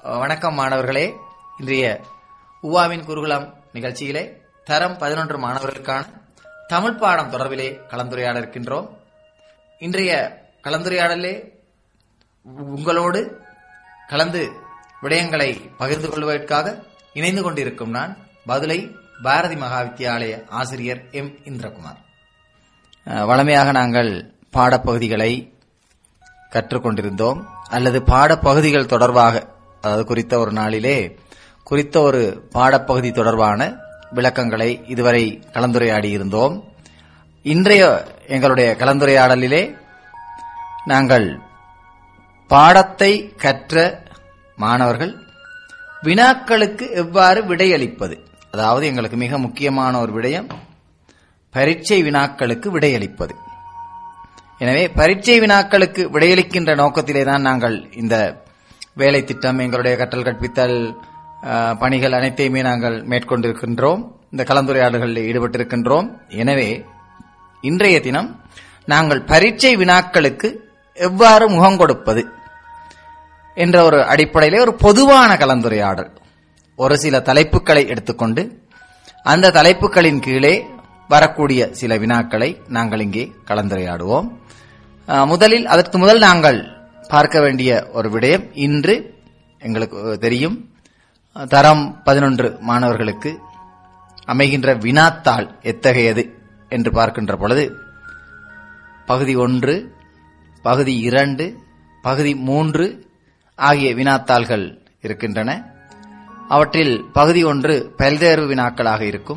வணக்கம் மாணவர்களே இன்றைய உவாவின் குருகுலம் நிகழ்ச்சியிலே தரம் பதினொன்று மாணவர்களுக்கான தமிழ் பாடம் தொடர்பிலே கலந்துரையாட இருக்கின்றோம் இன்றைய கலந்துரையாடலே உங்களோடு கலந்து விடயங்களை பகிர்ந்து கொள்வதற்காக இணைந்து கொண்டிருக்கும் நான் பதுளை பாரதி மகா வித்தியாலய ஆசிரியர் எம் இந்திரகுமார் அஹ், வழமையாக நாங்கள் பாடப்பகுதிகளை கற்றுக்கொண்டிருந்தோம் அல்லது பாடப்பகுதிகள் தொடர்பாக அதாவது குறித்த ஒரு நாளிலே குறித்த ஒரு பாடப்பகுதி தொடர்பான விளக்கங்களை இதுவரை கலந்துரையாடி இருந்தோம் இன்றைய எங்களுடைய கலந்துரையாடலிலே நாங்கள் பாடத்தை கற்ற மாணவர்கள் வினாக்களுக்கு எவ்வாறு விடையளிப்பது அதாவது எங்களுக்கு மிக முக்கியமான ஒரு விடயம் பரீட்சை வினாக்களுக்கு விடையளிப்பது எனவே பரீட்சை வினாக்களுக்கு விடையளிக்கின்ற நோக்கத்திலே தான் நாங்கள் இந்த வேலை திட்டம் எங்களுடைய கற்றல் கற்பித்தல் அஹ், பணிகள் அனைத்தையுமே நாங்கள் மேற்கொண்டிருக்கின்றோம் இந்த கலந்துரையாடல்களில் ஈடுபட்டிருக்கின்றோம் எனவே இன்றைய தினம் நாங்கள் பரீட்சை வினாக்களுக்கு எவ்வாறு முகம் கொடுப்பது என்ற ஒரு அடிப்படையிலே ஒரு பொதுவான கலந்துரையாடல் ஒரு சில தலைப்புகளை எடுத்துக்கொண்டு அந்த தலைப்புகளின் கீழே வரக்கூடிய சில வினாக்களை நாங்கள் இங்கே கலந்துரையாடுவோம் அஹ், முதலில் அதற்கு முதல் நாங்கள் பார்க்க வேண்டிய ஒரு விடயம் இன்று எங்களுக்கு தெரியும் தரம் பதினொன்று மாணவர்களுக்கு அமைகின்ற வினாத்தாள் எத்தகையது என்று பார்க்கின்ற பொழுது பகுதி ஒன்று பகுதி இரண்டு பகுதி மூன்று ஆகிய வினாத்தாள்கள் இருக்கின்றன அவற்றில் பகுதி ஒன்று பல்தேர்வு வினாக்களாக இருக்கும்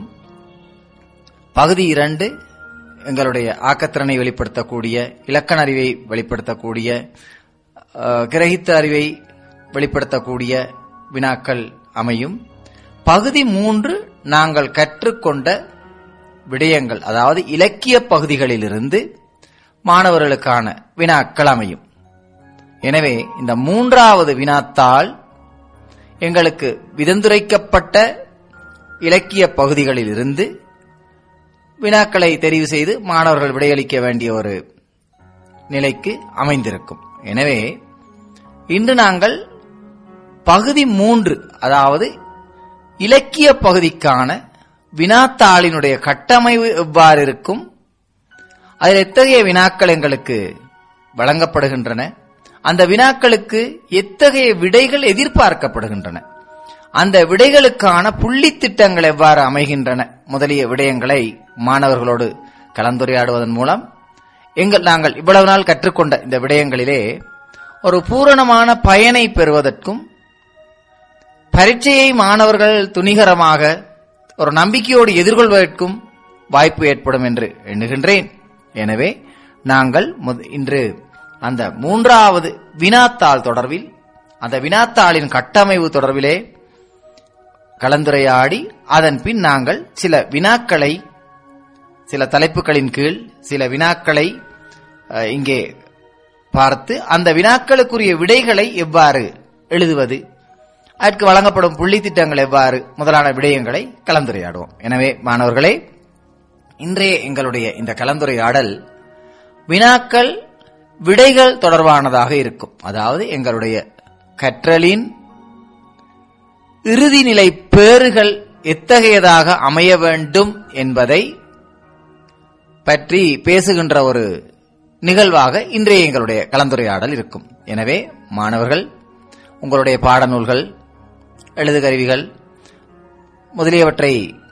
பகுதி இரண்டு எங்களுடைய ஆக்கத்திறனை வெளிப்படுத்தக்கூடிய இலக்கண அறிவை வெளிப்படுத்தக்கூடிய அஹ், கிரகித்த அறிவை வெளிப்படுத்தக்கூடிய வினாக்கள் அமையும் பகுதி மூன்று நாங்கள் கற்றுக்கொண்ட விடயங்கள் அதாவது இலக்கிய பகுதிகளிலிருந்து மாணவர்களுக்கான வினாக்கள் அமையும் எனவே இந்த மூன்றாவது வினாத்தாள் எங்களுக்கு விதந்துரைக்கப்பட்ட இலக்கிய பகுதிகளிலிருந்து வினாக்களை தெரிவு செய்து மாணவர்கள் விடையளிக்க வேண்டிய ஒரு நிலைக்கு அமைந்திருக்கும் எனவே இன்று நாங்கள் பகுதி மூன்று அதாவது இலக்கிய பகுதிக்கான வினாத்தாளினுடைய கட்டமைவு எவ்வாறு இருக்கும் அதில் எத்தகைய வினாக்கள் எங்களுக்கு வழங்கப்படுகின்றன அந்த வினாக்களுக்கு எத்தகைய விடைகள் எதிர்பார்க்கப்படுகின்றன அந்த விடைகளுக்கான புள்ளி திட்டங்கள் எவ்வாறு அமைகின்றன முதலிய விடயங்களை மாணவர்களோடு கலந்துரையாடுவதன் மூலம் எங்கள் நாங்கள் இவ்வளவு நாள் கற்றுக்கொண்ட இந்த விடயங்களிலே ஒரு பூரணமான பயனை பெறுவதற்கும் பரீட்சையை மாணவர்கள் துணிகரமாக ஒரு நம்பிக்கையோடு எதிர்கொள்வதற்கும் வாய்ப்பு ஏற்படும் என்று எண்ணுகின்றேன் எனவே நாங்கள் முத- இன்று அந்த மூன்றாவது வினாத்தாள் தொடர்பில் அந்த வினாத்தாளின் கட்டமைப்பு தொடர்பிலே கலந்துரையாடி அதன் பின் நாங்கள் சில வினாக்களை சில தலைப்புகளின் கீழ் சில வினாக்களை அஹ், இங்கே பார்த்து அந்த வினாக்களுக்குரிய விடைகளை எவ்வாறு எழுதுவது அதற்கு வழங்கப்படும் புள்ளி திட்டங்கள் எவ்வாறு முதலான விடயங்களை கலந்துரையாடுவோம் எனவே மாணவர்களே இன்றைய எங்களுடைய இந்த கலந்துரையாடல் வினாக்கள் விடைகள் தொடர்பானதாக இருக்கும் அதாவது எங்களுடைய கற்றலின் இறுதிநிலை பேறுகள் எத்தகையதாக அமைய வேண்டும் என்பதை பற்றி பேசுகின்ற ஒரு நிகழ்வாக இன்றைய எங்களுடைய கலந்துரையாடல் இருக்கும் எனவே மாணவர்கள் உங்களுடைய பாடநூல்கள் எழுதுகருவிகள் முதலியவற்றை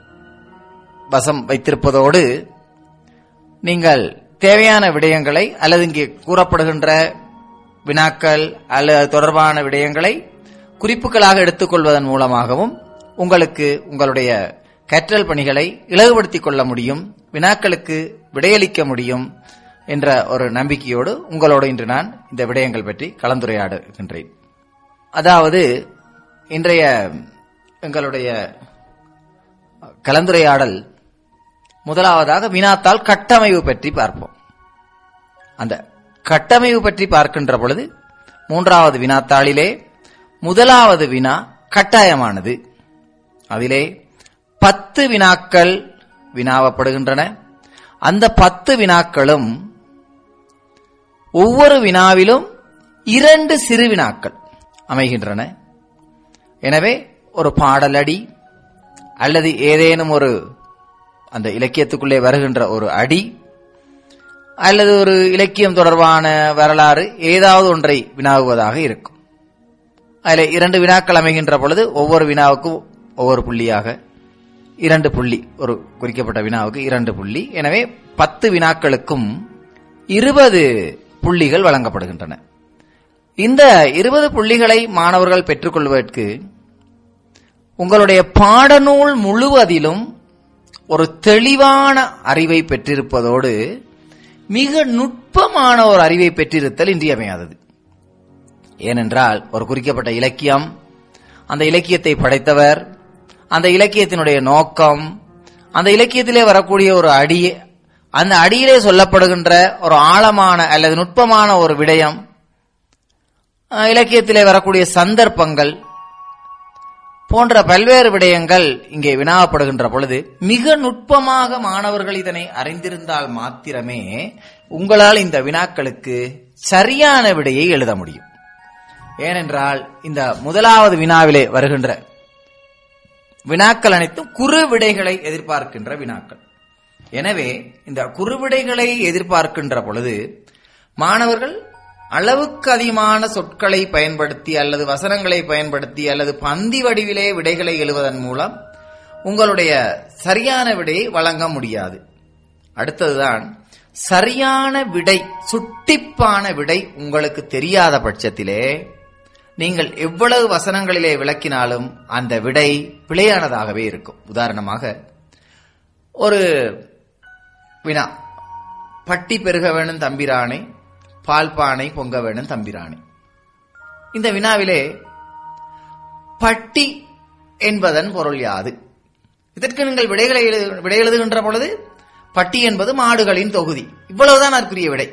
வசம் வைத்திருப்பதோடு நீங்கள் தேவையான விடயங்களை அல்லது இங்கே கூறப்படுகின்ற வினாக்கள் அல்லது அது தொடர்பான விடயங்களை குறிப்புகளாக எடுத்துக்கொள்வதன் மூலமாகவும் உங்களுக்கு உங்களுடைய கற்றல் பணிகளை இலகுபடுத்திக் கொள்ள முடியும் வினாக்களுக்கு விடையளிக்க முடியும் என்ற ஒரு நம்பிக்கையோடு உங்களோடு இன்று நான் இந்த விடயங்கள் பற்றி கலந்துரையாடுகின்றேன் அதாவது இன்றைய எங்களுடைய கலந்துரையாடல் முதலாவதாக வினாத்தாள் கட்டமைவு பற்றி பார்ப்போம் அந்த கட்டமைவு பற்றி பார்க்கின்ற பொழுது மூன்றாவது வினாத்தாளிலே முதலாவது வினா கட்டாயமானது அதிலே பத்து வினாக்கள் வினாவப்படுகின்றன அந்த பத்து வினாக்களும் ஒவ்வொரு வினாவிலும் இரண்டு சிறு வினாக்கள் அமைகின்றன எனவே ஒரு பாடலடி அல்லது ஏதேனும் ஒரு அந்த இலக்கியத்துக்குள்ளே வருகின்ற ஒரு அடி அல்லது ஒரு இலக்கியம் தொடர்பான வரலாறு ஏதாவது ஒன்றை வினாவுவதாக இருக்கும் அதில் இரண்டு வினாக்கள் அமைகின்ற பொழுது ஒவ்வொரு வினாவுக்கும் ஒவ்வொரு புள்ளியாக இரண்டு புள்ளி ஒரு குறிக்கப்பட்ட வினாவுக்கு இரண்டு புள்ளி எனவே பத்து வினாக்களுக்கும் இருபது புள்ளிகள் வழங்கப்படுகின்றன இந்த இருபது புள்ளிகளை மாணவர்கள் பெற்றுக்கொள்வதற்கு உங்களுடைய பாடநூல் முழுவதிலும் ஒரு தெளிவான அறிவை பெற்றிருப்பதோடு மிக நுட்பமான ஒரு அறிவை பெற்றிருத்தல் இன்றியமையாதது ஏனென்றால் ஒரு குறிக்கப்பட்ட இலக்கியம் அந்த இலக்கியத்தை படைத்தவர் அந்த இலக்கியத்தினுடைய நோக்கம் அந்த இலக்கியத்திலே வரக்கூடிய ஒரு அடி அந்த அடியிலே சொல்லப்படுகின்ற ஒரு ஆழமான அல்லது நுட்பமான ஒரு விடயம் அஹ், இலக்கியத்திலே வரக்கூடிய சந்தர்ப்பங்கள் போன்ற பல்வேறு விடயங்கள் இங்கே வினாவப்படுகின்ற பொழுது மிக நுட்பமாக மாணவர்கள் இதனை அறிந்திருந்தால் மாத்திரமே உங்களால் இந்த வினாக்களுக்கு சரியான விடையை எழுத முடியும் ஏனென்றால் இந்த முதலாவது வினாவிலே வருகின்ற வினாக்கள் அனைத்தும் குறு விடைகளை எதிர்பார்க்கின்ற வினாக்கள் எனவே இந்த குறுவிடைகளை எதிர்பார்க்கின்ற பொழுது மாணவர்கள் அளவுக்கு அதிகமான சொற்களை பயன்படுத்தி அல்லது வசனங்களை பயன்படுத்தி அல்லது பந்தி வடிவிலே விடைகளை எழுவதன் மூலம் உங்களுடைய சரியான விடையை வழங்க முடியாது அடுத்ததுதான் சரியான விடை சுட்டிப்பான விடை உங்களுக்கு தெரியாத பட்சத்திலே நீங்கள் எவ்வளவு வசனங்களிலே விளக்கினாலும் அந்த விடை பிழையானதாகவே இருக்கும் உதாரணமாக ஒரு வினா பட்டி பெருக வேணும் தம்பிரானே பால் பானை பொங்க வேணும் தம்பிரானே இந்த வினாவிலே பட்டி என்பதன் பொருள் யாது இதற்கு நீங்கள் விடைகளை எழுது- விடை எழுதுகின்ற பொழுது பட்டி என்பது மாடுகளின் தொகுதி இவ்வளவுதான் அதற்குரிய விடை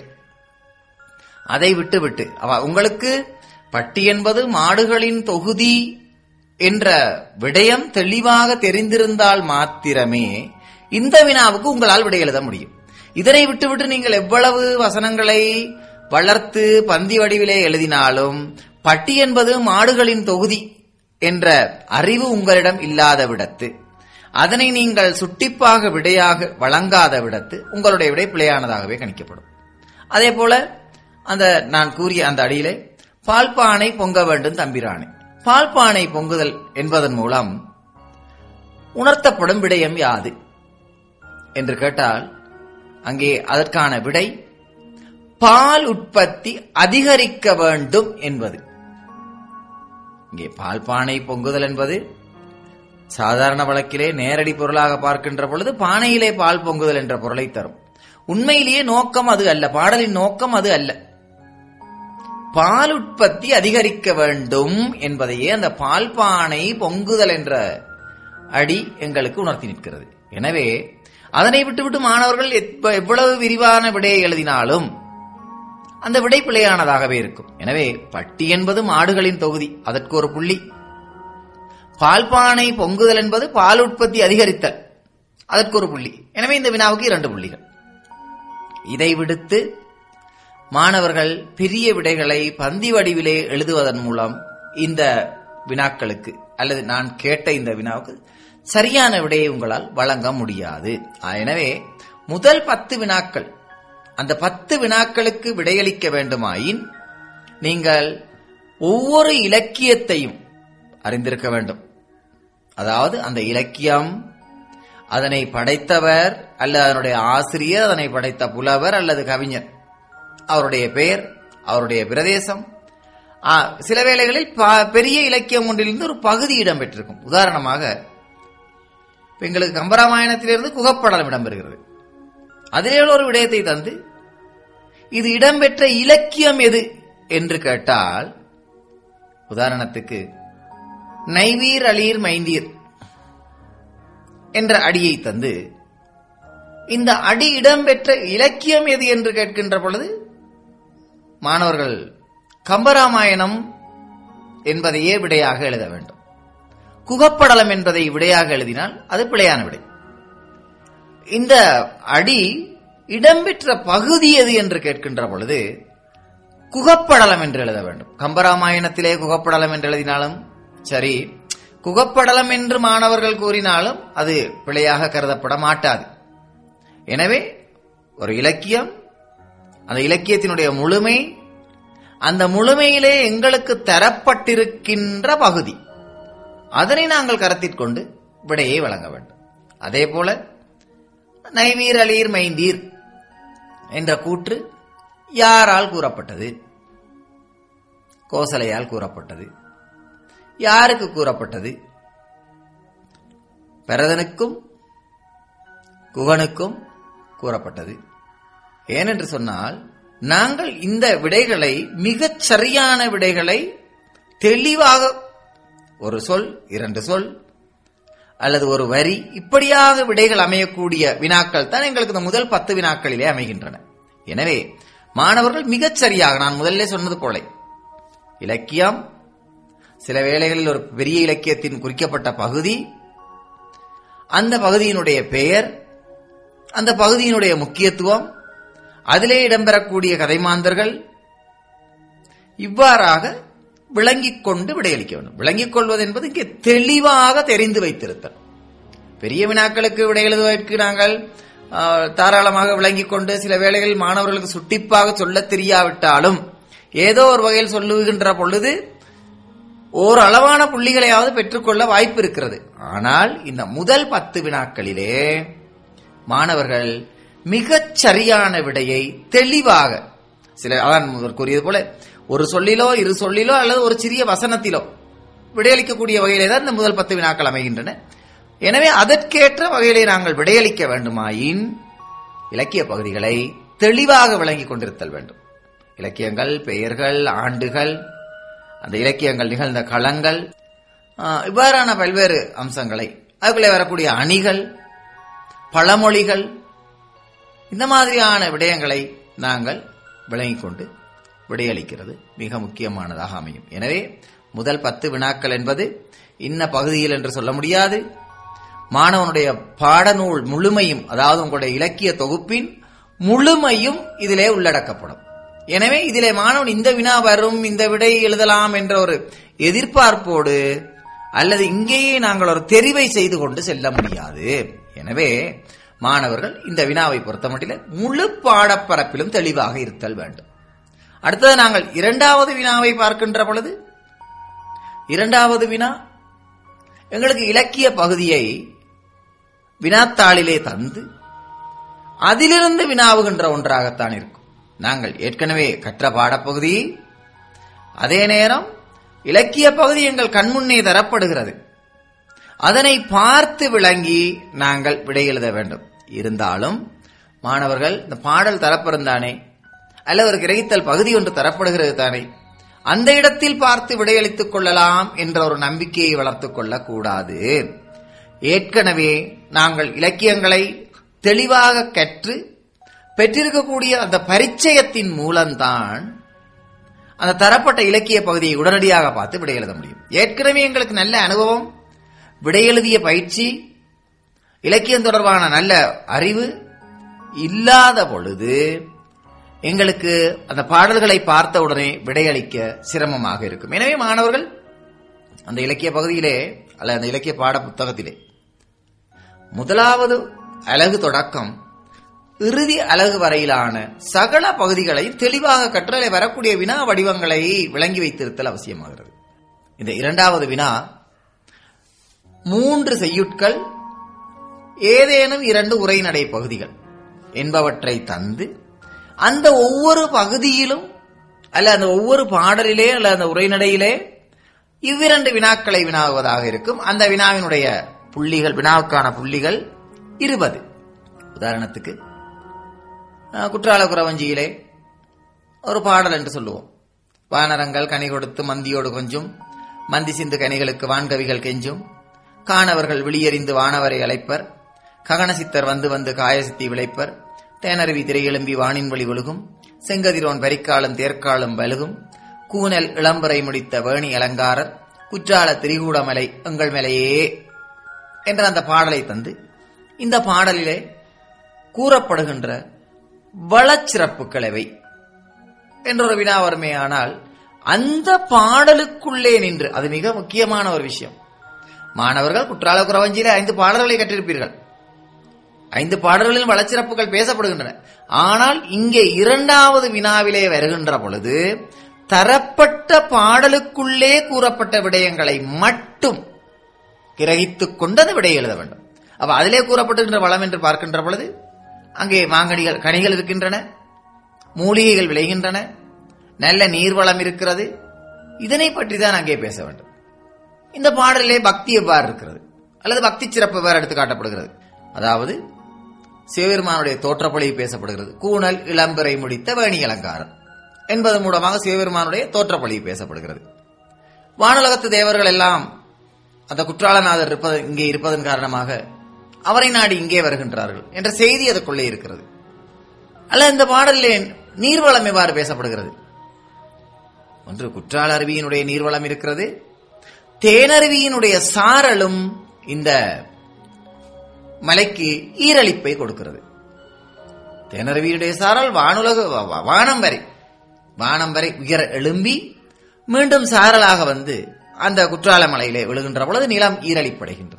அதை விட்டுவிட்டு அவ உங்களுக்கு பட்டி என்பது மாடுகளின் தொகுதி என்ற விடயம் தெளிவாக தெரிந்திருந்தால் மாத்திரமே இந்த வினாவுக்கு உங்களால் விடை எழுத முடியும் இதனை விட்டுவிட்டு நீங்கள் எவ்வளவு வசனங்களை வளர்த்து பந்தி வடிவிலே எழுதினாலும் பட்டி என்பது மாடுகளின் தொகுதி என்ற அறிவு உங்களிடம் இல்லாத விடத்து அதனை நீங்கள் சுட்டிப்பாக விடையாக வழங்காத விடத்து உங்களுடைய விடை பிழையானதாகவே கணிக்கப்படும் அதே போல அந்த நான் கூறிய அந்த அடியிலே பால்பானை பொங்க வேண்டும் தம்பிரானே பால்பானை பொங்குதல் என்பதன் மூலம் உணர்த்தப்படும் விடயம் யாது என்று கேட்டால் அங்கே அதற்கான விடை பால் உற்பத்தி அதிகரிக்க வேண்டும் என்பது இங்கே பால்பானை பொங்குதல் என்பது சாதாரண வழக்கிலே நேரடி பொருளாக பார்க்கின்ற பொழுது பானையிலே பால் பொங்குதல் என்ற பொருளை தரும் உண்மையிலேயே நோக்கம் அது அல்ல பாடலின் நோக்கம் அது அல்ல பால் உற்பத்தி அதிகரிக்க வேண்டும் என்பதையே அந்த பால் பானை பொங்குதல் என்ற அடி எங்களுக்கு உணர்த்தி நிற்கிறது எனவே அதனை விட்டுவிட்டு மாணவர்கள் எப்ப- எவ்வளவு விரிவான விடையை எழுதினாலும் அந்த விடை பிழையானதாகவே இருக்கும் எனவே பட்டி என்பது மாடுகளின் தொகுதி அதற்கு ஒரு புள்ளி பால்பானை பொங்குதல் என்பது பால் உற்பத்தி அதிகரித்தல் அதற்கு ஒரு புள்ளி எனவே இந்த வினாவுக்கு இரண்டு புள்ளிகள் இதை விடுத்து மாணவர்கள் பெரிய விடைகளை பந்தி வடிவிலே எழுதுவதன் மூலம் இந்த வினாக்களுக்கு அல்லது நான் கேட்ட இந்த வினாவுக்கு சரியான விடையை உங்களால் வழங்க முடியாது ஆ, எனவே முதல் பத்து வினாக்கள் அந்த பத்து வினாக்களுக்கு விடையளிக்க வேண்டுமாயின் நீங்கள் ஒவ்வொரு இலக்கியத்தையும் அறிந்திருக்க வேண்டும் அதாவது அந்த இலக்கியம் அதனை படைத்தவர் அல்லது அதனுடைய ஆசிரியர் அதனை படைத்த புலவர் அல்லது கவிஞர் அவருடைய பெயர் அவருடைய பிரதேசம் ஆ, சில வேளைகளில் ப- பெரிய இலக்கியம் ஒன்றிலிருந்து ஒரு பகுதி இடம்பெற்றிருக்கும் உதாரணமாக இப்ப எங்களுக்கு கம்பராமாயணத்திலிருந்து குகப்படலம் இடம்பெறுகிறது அதிலே உள்ள ஒரு விடயத்தை தந்து இது இடம்பெற்ற இலக்கியம் எது என்று கேட்டால் உதாரணத்துக்கு நைவீர் அலீர் மைந்தீர் என்ற அடியை தந்து இந்த அடி இடம்பெற்ற இலக்கியம் எது என்று கேட்கின்ற பொழுது மாணவர்கள் கம்பராமாயணம் என்பதையே விடையாக எழுத வேண்டும் குகப்படலம் என்பதை விடையாக எழுதினால் அது பிழையான விடை இந்த அடி இடம்பெற்ற பகுதி எது என்று கேட்கின்ற பொழுது குகப்படலம் என்று எழுத வேண்டும் கம்பராமாயணத்திலே குகப்படலம் என்று எழுதினாலும் சரி குகப்படலம் என்று மாணவர்கள் கூறினாலும் அது பிழையாக கருதப்பட மாட்டாது எனவே ஒரு இலக்கியம் அந்த இலக்கியத்தினுடைய முழுமை அந்த முழுமையிலே எங்களுக்கு தரப்பட்டிருக்கின்ற பகுதி அதனை நாங்கள் கருத்தில் கொண்டு விடையை வழங்க வேண்டும் அதே போல நைவீர் அலீர் மைந்தீர் என்ற கூற்று யாரால் கூறப்பட்டது கோசலையால் கூறப்பட்டது யாருக்கு கூறப்பட்டது பரதனுக்கும் குகனுக்கும் கூறப்பட்டது ஏனென்று சொன்னால் நாங்கள் இந்த விடைகளை மிகச் சரியான விடைகளை தெளிவாக ஒரு சொல் இரண்டு சொல் அல்லது ஒரு வரி இப்படியாக விடைகள் அமையக்கூடிய வினாக்கள் தான் எங்களுக்கு இந்த முதல் பத்து வினாக்களிலே அமைகின்றன எனவே மாணவர்கள் மிகச் சரியாக நான் முதல்ல சொன்னது போல இலக்கியம் சில வேளைகளில் ஒரு பெரிய இலக்கியத்தின் குறிக்கப்பட்ட பகுதி அந்த பகுதியினுடைய பெயர் அந்த பகுதியினுடைய முக்கியத்துவம் அதிலே இடம்பெறக்கூடிய கதைமாந்தர்கள் இவ்வாறாக விளங்கிக் கொண்டு விடையளிக்க வேண்டும் விளங்கிக் கொள்வது என்பது இங்கே தெளிவாக தெரிந்து வைத்திருத்தல் பெரிய வினாக்களுக்கு விடை எழுதுவதற்கு நாங்கள் ஆஹ், தாராளமாக விளங்கிக் கொண்டு சில வேளைகளில் மாணவர்களுக்கு சுட்டிப்பாக சொல்லத் தெரியாவிட்டாலும் ஏதோ ஒரு வகையில் சொல்லுகின்ற பொழுது ஓரளவான புள்ளிகளையாவது பெற்றுக்கொள்ள வாய்ப்பு இருக்கிறது ஆனால் இந்த முதல் பத்து வினாக்களிலே மாணவர்கள் மிகச் சரியான விடையை தெளிவாக சில அதான் முதல் கூறியது போல ஒரு சொல்லிலோ இரு சொல்லிலோ அல்லது ஒரு சிறிய வசனத்திலோ விடையளிக்கக்கூடிய வகையிலே தான் இந்த முதல் பத்து வினாக்கள் அமைகின்றன எனவே அதற்கேற்ற வகையிலே நாங்கள் விடையளிக்க வேண்டுமாயின் இலக்கிய பகுதிகளை தெளிவாக விளங்கிக் கொண்டிருத்தல் வேண்டும் இலக்கியங்கள் பெயர்கள் ஆண்டுகள் அந்த இலக்கியங்கள் நிகழ்ந்த களங்கள் ஆ, இவ்வாறான பல்வேறு அம்சங்களை அதுக்குள்ளே வரக்கூடிய அணிகள் பழமொழிகள் இந்த மாதிரியான விடயங்களை நாங்கள் விளங்கிக் கொண்டு விடையளிக்கிறது மிக முக்கியமானதாக அமையும் எனவே முதல் பத்து வினாக்கள் என்பது இன்ன பகுதியில் என்று சொல்ல முடியாது மாணவனுடைய பாடநூல் முழுமையும் அதாவது உங்களுடைய இலக்கிய தொகுப்பின் முழுமையும் இதிலே உள்ளடக்கப்படும் எனவே இதிலே மாணவன் இந்த வினா வரும் இந்த விடை எழுதலாம் என்ற ஒரு எதிர்பார்ப்போடு அல்லது இங்கேயே நாங்கள் ஒரு தெரிவை செய்து கொண்டு செல்ல முடியாது எனவே மாணவர்கள் இந்த வினாவை பொறுத்தமட்டில் முழு பாடப்பரப்பிலும் தெளிவாக இருத்தல் வேண்டும் அடுத்தது நாங்கள் இரண்டாவது வினாவை பார்க்கின்ற பொழுது இரண்டாவது வினா எங்களுக்கு இலக்கிய பகுதியை வினாத்தாளிலே தந்து அதிலிருந்து வினாவுகின்ற ஒன்றாகத்தான் இருக்கும் நாங்கள் ஏற்கனவே கற்ற பாடப்பகுதி அதே நேரம் இலக்கிய பகுதி எங்கள் கண்முன்னே தரப்படுகிறது அதனை பார்த்து விளங்கி நாங்கள் விடை எழுத வேண்டும் இருந்தாலும் மாணவர்கள் இந்த பாடல் தரப்பிருந்தானே அல்லது ஒரு கிரகித்தல் பகுதி ஒன்று தரப்படுகிறது தானே அந்த இடத்தில் பார்த்து விடையளித்துக் கொள்ளலாம் என்ற ஒரு நம்பிக்கையை வளர்த்துக் கொள்ளக்கூடாது ஏற்கனவே நாங்கள் இலக்கியங்களை தெளிவாக கற்று பெற்றிருக்கக்கூடிய அந்த பரிச்சயத்தின் மூலம்தான் அந்த தரப்பட்ட இலக்கிய பகுதியை உடனடியாக பார்த்து விடை எழுத முடியும் ஏற்கனவே எங்களுக்கு நல்ல அனுபவம் விடை எழுதிய பயிற்சி இலக்கியம் தொடர்பான நல்ல அறிவு இல்லாத பொழுது எங்களுக்கு அந்த பாடல்களை பார்த்த உடனே விடையளிக்க சிரமமாக இருக்கும் எனவே மாணவர்கள் அந்த இலக்கிய பகுதியிலே அல்ல அந்த இலக்கிய பாட புத்தகத்திலே முதலாவது அழகு தொடக்கம் இறுதி அழகு வரையிலான சகல பகுதிகளையும் தெளிவாக கற்றலை வரக்கூடிய வினா வடிவங்களை விளங்கி வைத்திருத்தல் அவசியமாகிறது இந்த இரண்டாவது வினா மூன்று செய்யுட்கள் ஏதேனும் இரண்டு உரைநடை பகுதிகள் என்பவற்றை தந்து அந்த ஒவ்வொரு பகுதியிலும் அல்ல அந்த ஒவ்வொரு பாடலிலே அல்ல அந்த உரைநடையிலே இவ்விரண்டு வினாக்களை வினாவுவதாக இருக்கும் அந்த வினாவினுடைய புள்ளிகள் வினாவுக்கான புள்ளிகள் இருபது உதாரணத்துக்கு அஹ், குற்றால குறவஞ்சியிலே ஒரு பாடல் என்று சொல்லுவோம் வானரங்கள் கனி கொடுத்து மந்தியோடு கொஞ்சும் மந்தி சிந்து கனிகளுக்கு வான்கவிகள் கெஞ்சும் காணவர்கள் விழியறிந்து வானவரை அழைப்பர் ககனசித்தர் வந்து வந்து காயசித்தி விளைப்பர் தேனருவி திரை எழும்பி வானின் வழி ஒழுகும் செங்கதிரோன் பரிக்காலும் தேர்க்காலும் வலுகும் கூனல் இளம்பரை முடித்த வேணி அலங்காரர் குற்றால திரிகூடமலை எங்கள் மேலையே என்ற அந்த பாடலை தந்து இந்த பாடலிலே கூறப்படுகின்ற வளச்சிறப்புகள் எவை என்ற ஒரு வினா வருமேயானால் அந்த பாடலுக்குள்ளே நின்று அது மிக முக்கியமான ஒரு விஷயம் மாணவர்கள் குற்றால குறவஞ்சியிலே ஐந்து பாடல்களை கற்றிருப்பீர்கள் ஐந்து பாடல்களின் வளச்சிறப்புகள் பேசப்படுகின்றன ஆனால் இங்கே இரண்டாவது வினாவிலே வருகின்ற பொழுது தரப்பட்ட பாடலுக்குள்ளே கூறப்பட்ட விடயங்களை மட்டும் கிரகித்துக் கொண்டு அந்த விடையை எழுத வேண்டும் அப்ப அதிலே கூறப்பட்டிருக்கின்ற வளம் என்று பார்க்கின்ற பொழுது அங்கே மாங்கனிகள் கனிகள் இருக்கின்றன மூலிகைகள் விளைகின்றன நல்ல நீர்வளம் இருக்கிறது இதனை பற்றி தான் அங்கே பேச வேண்டும் இந்த பாடலிலே பக்தி எவ்வாறு இருக்கிறது அல்லது பக்தி சிறப்பு எவ்வாறு எடுத்து காட்டப்படுகிறது அதாவது சிவபெருமானுடைய தோற்றப்பொழிவு பேசப்படுகிறது கூணல் இளம்பிறை முடித்த வேணி அலங்காரம் என்பது மூலமாக சிவபெருமானுடைய தோற்றப்பொழிவு பேசப்படுகிறது வானுலகத்து தேவர்கள் எல்லாம் அந்த குற்றாலநாதர் இருப்பது இங்கே இருப்பதன் காரணமாக அவரை நாடி இங்கே வருகின்றார்கள் என்ற செய்தி அதுக்குள்ளே இருக்கிறது அல்ல இந்த பாடலிலே நீர்வளம் எவ்வாறு பேசப்படுகிறது ஒன்று குற்றால அருவியினுடைய நீர்வளம் இருக்கிறது தேனருவியினுடைய சாரலும் இந்த மலைக்கு ஈரலிப்பை கொடுக்கிறது தேனருவியுடைய சாரல் வானுலக வா- வா- வானம் வரை வானம் வரை உயர எழும்பி மீண்டும் சாரலாக வந்து அந்த குற்றால மலையிலே விழுகின்ற பொழுது நிலம் ஈரலிப்படைகின்றது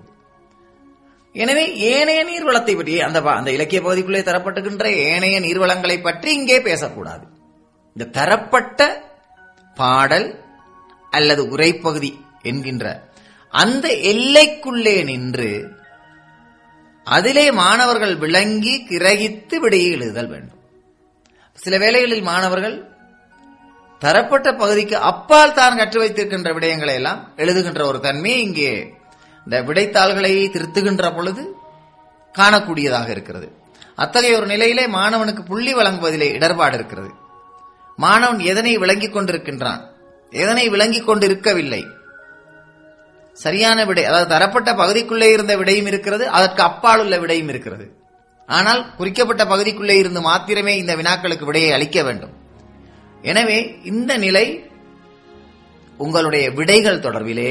எனவே ஏனைய நீர்வளத்தை பற்றி அந்த ப- அந்த இலக்கிய பகுதிக்குள்ளே தரப்பட்டுகின்ற ஏனைய நீர்வளங்களை பற்றி இங்கே பேசக்கூடாது இந்த தரப்பட்ட பாடல் அல்லது உரைப்பகுதி என்கின்ற அந்த எல்லைக்குள்ளே நின்று அதிலே மாணவர்கள் விளங்கி கிரகித்து விடையை எழுதுதல் வேண்டும் சில வேளைகளில் மாணவர்கள் தரப்பட்ட பகுதிக்கு அப்பால் தான் கற்று வைத்திருக்கின்ற விடயங்களை எல்லாம் எழுதுகின்ற ஒரு தன்மையை இங்கே இந்த விடைத்தாள்களை திருத்துகின்ற பொழுது காணக்கூடியதாக இருக்கிறது அத்தகைய ஒரு நிலையிலே மாணவனுக்கு புள்ளி வழங்குவதிலே இடர்பாடு இருக்கிறது மாணவன் எதனை விளங்கிக் கொண்டிருக்கின்றான் எதனை விளங்கிக் கொண்டிருக்கவில்லை சரியான விடை அதாவது தரப்பட்ட பகுதிக்குள்ளே இருந்த விடையும் இருக்கிறது அதற்கு அப்பால் உள்ள விடையும் இருக்கிறது ஆனால் குறிக்கப்பட்ட பகுதிக்குள்ளே இருந்து மாத்திரமே இந்த வினாக்களுக்கு விடையை அளிக்க வேண்டும் எனவே இந்த நிலை உங்களுடைய விடைகள் தொடர்பிலே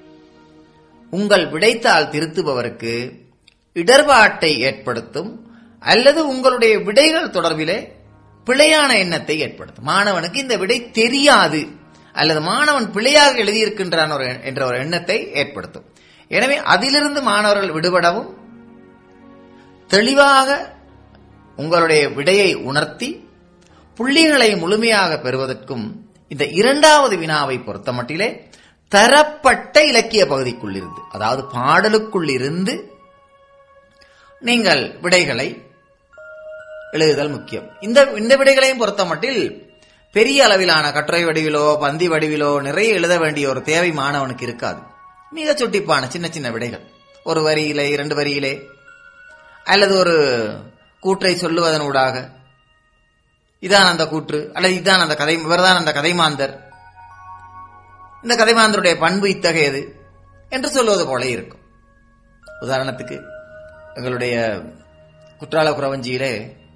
உங்கள் விடைத்தாள் திருத்துபவருக்கு இடர்பாட்டை ஏற்படுத்தும் அல்லது உங்களுடைய விடைகள் தொடர்பிலே பிழையான எண்ணத்தை ஏற்படுத்தும் மாணவனுக்கு இந்த விடை தெரியாது அல்லது மாணவன் பிழையாக எழுதியிருக்கின்றான் ஒரு என்ற ஒரு எண்ணத்தை ஏற்படுத்தும் எனவே அதிலிருந்து மாணவர்கள் விடுபடவும் தெளிவாக உங்களுடைய விடையை உணர்த்தி புள்ளிகளை முழுமையாக பெறுவதற்கும் இந்த இரண்டாவது வினாவை பொறுத்தமட்டிலே தரப்பட்ட இலக்கிய பகுதிக்குள் இருந்து அதாவது பாடலுக்குள் இருந்து நீங்கள் விடைகளை எழுதுதல் முக்கியம் இந்த இந்த விடைகளையும் பொறுத்தமட்டில் பெரிய அளவிலான கட்டுரை வடிவிலோ பந்தி வடிவிலோ நிறைய எழுத வேண்டிய ஒரு தேவை மாணவனுக்கு இருக்காது மிக சுட்டிப்பான சின்ன சின்ன விடைகள் ஒரு வரியிலே இரண்டு வரியிலே அல்லது ஒரு கூற்றை சொல்லுவதனூடாக இதான் அந்த கூற்று அல்லது இதான் அந்த கதை இவர்தான் அந்த கதைமாந்தர் இந்த கதைமாந்தருடைய பண்பு இத்தகையது என்று சொல்வது போல இருக்கும் உதாரணத்துக்கு எங்களுடைய குற்றால குறவஞ்சியிலே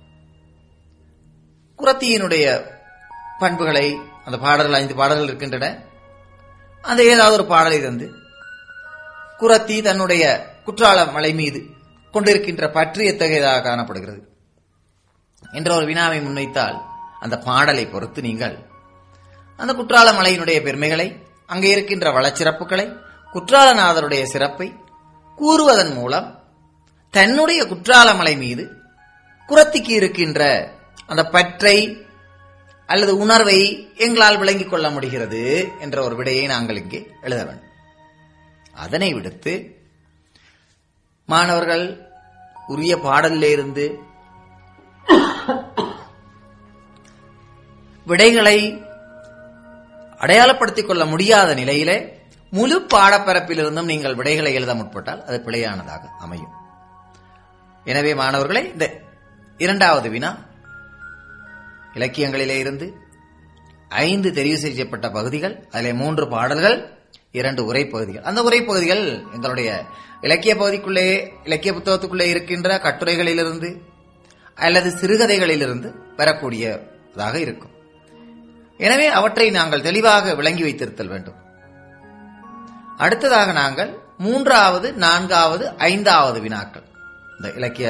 குரத்தியினுடைய பண்புகளை அந்த பாடல்கள் ஐந்து பாடல்கள் இருக்கின்றன அந்த ஏதாவது ஒரு பாடலை தந்து குரத்தி தன்னுடைய குற்றால மலை மீது கொண்டிருக்கின்ற பற்று எத்தகையதாக காணப்படுகிறது என்ற ஒரு வினாவை முன்வைத்தால் அந்த பாடலை பொறுத்து நீங்கள் அந்த குற்றால மலையினுடைய பெருமைகளை அங்கே இருக்கின்ற வளச்சிறப்புகளை குற்றாலநாதருடைய சிறப்பை கூறுவதன் மூலம் தன்னுடைய குற்றால மலை மீது குரத்திக்கு இருக்கின்ற அந்த பற்றை அல்லது உணர்வை எங்களால் விளங்கிக் கொள்ள முடிகிறது என்ற ஒரு விடையை நாங்கள் இங்கே எழுத வேண்டும் அதனை விடுத்து மாணவர்கள் உரிய பாடலிலே இருந்து விடைகளை அடையாளப்படுத்திக் கொள்ள முடியாத நிலையிலே முழு பாடப்பரப்பிலிருந்தும் நீங்கள் விடைகளை எழுத முற்பட்டால் அது பிழையானதாக அமையும் எனவே மாணவர்களே இந்த இரண்டாவது வினா இலக்கியங்களிலே இருந்து ஐந்து தெரிவு செய்யப்பட்ட பகுதிகள் அதிலே மூன்று பாடல்கள் இரண்டு உரைப்பகுதிகள் அந்த உரைப்பகுதிகள் எங்களுடைய இலக்கிய பகுதிக்குள்ளே இலக்கிய புத்தகத்துக்குள்ளே இருக்கின்ற கட்டுரைகளிலிருந்து அல்லது சிறுகதைகளிலிருந்து பெறக்கூடியதாக இருக்கும் எனவே அவற்றை நாங்கள் தெளிவாக விளங்கி வைத்திருத்தல் வேண்டும் அடுத்ததாக நாங்கள் மூன்றாவது நான்காவது ஐந்தாவது வினாக்கள் இந்த இலக்கிய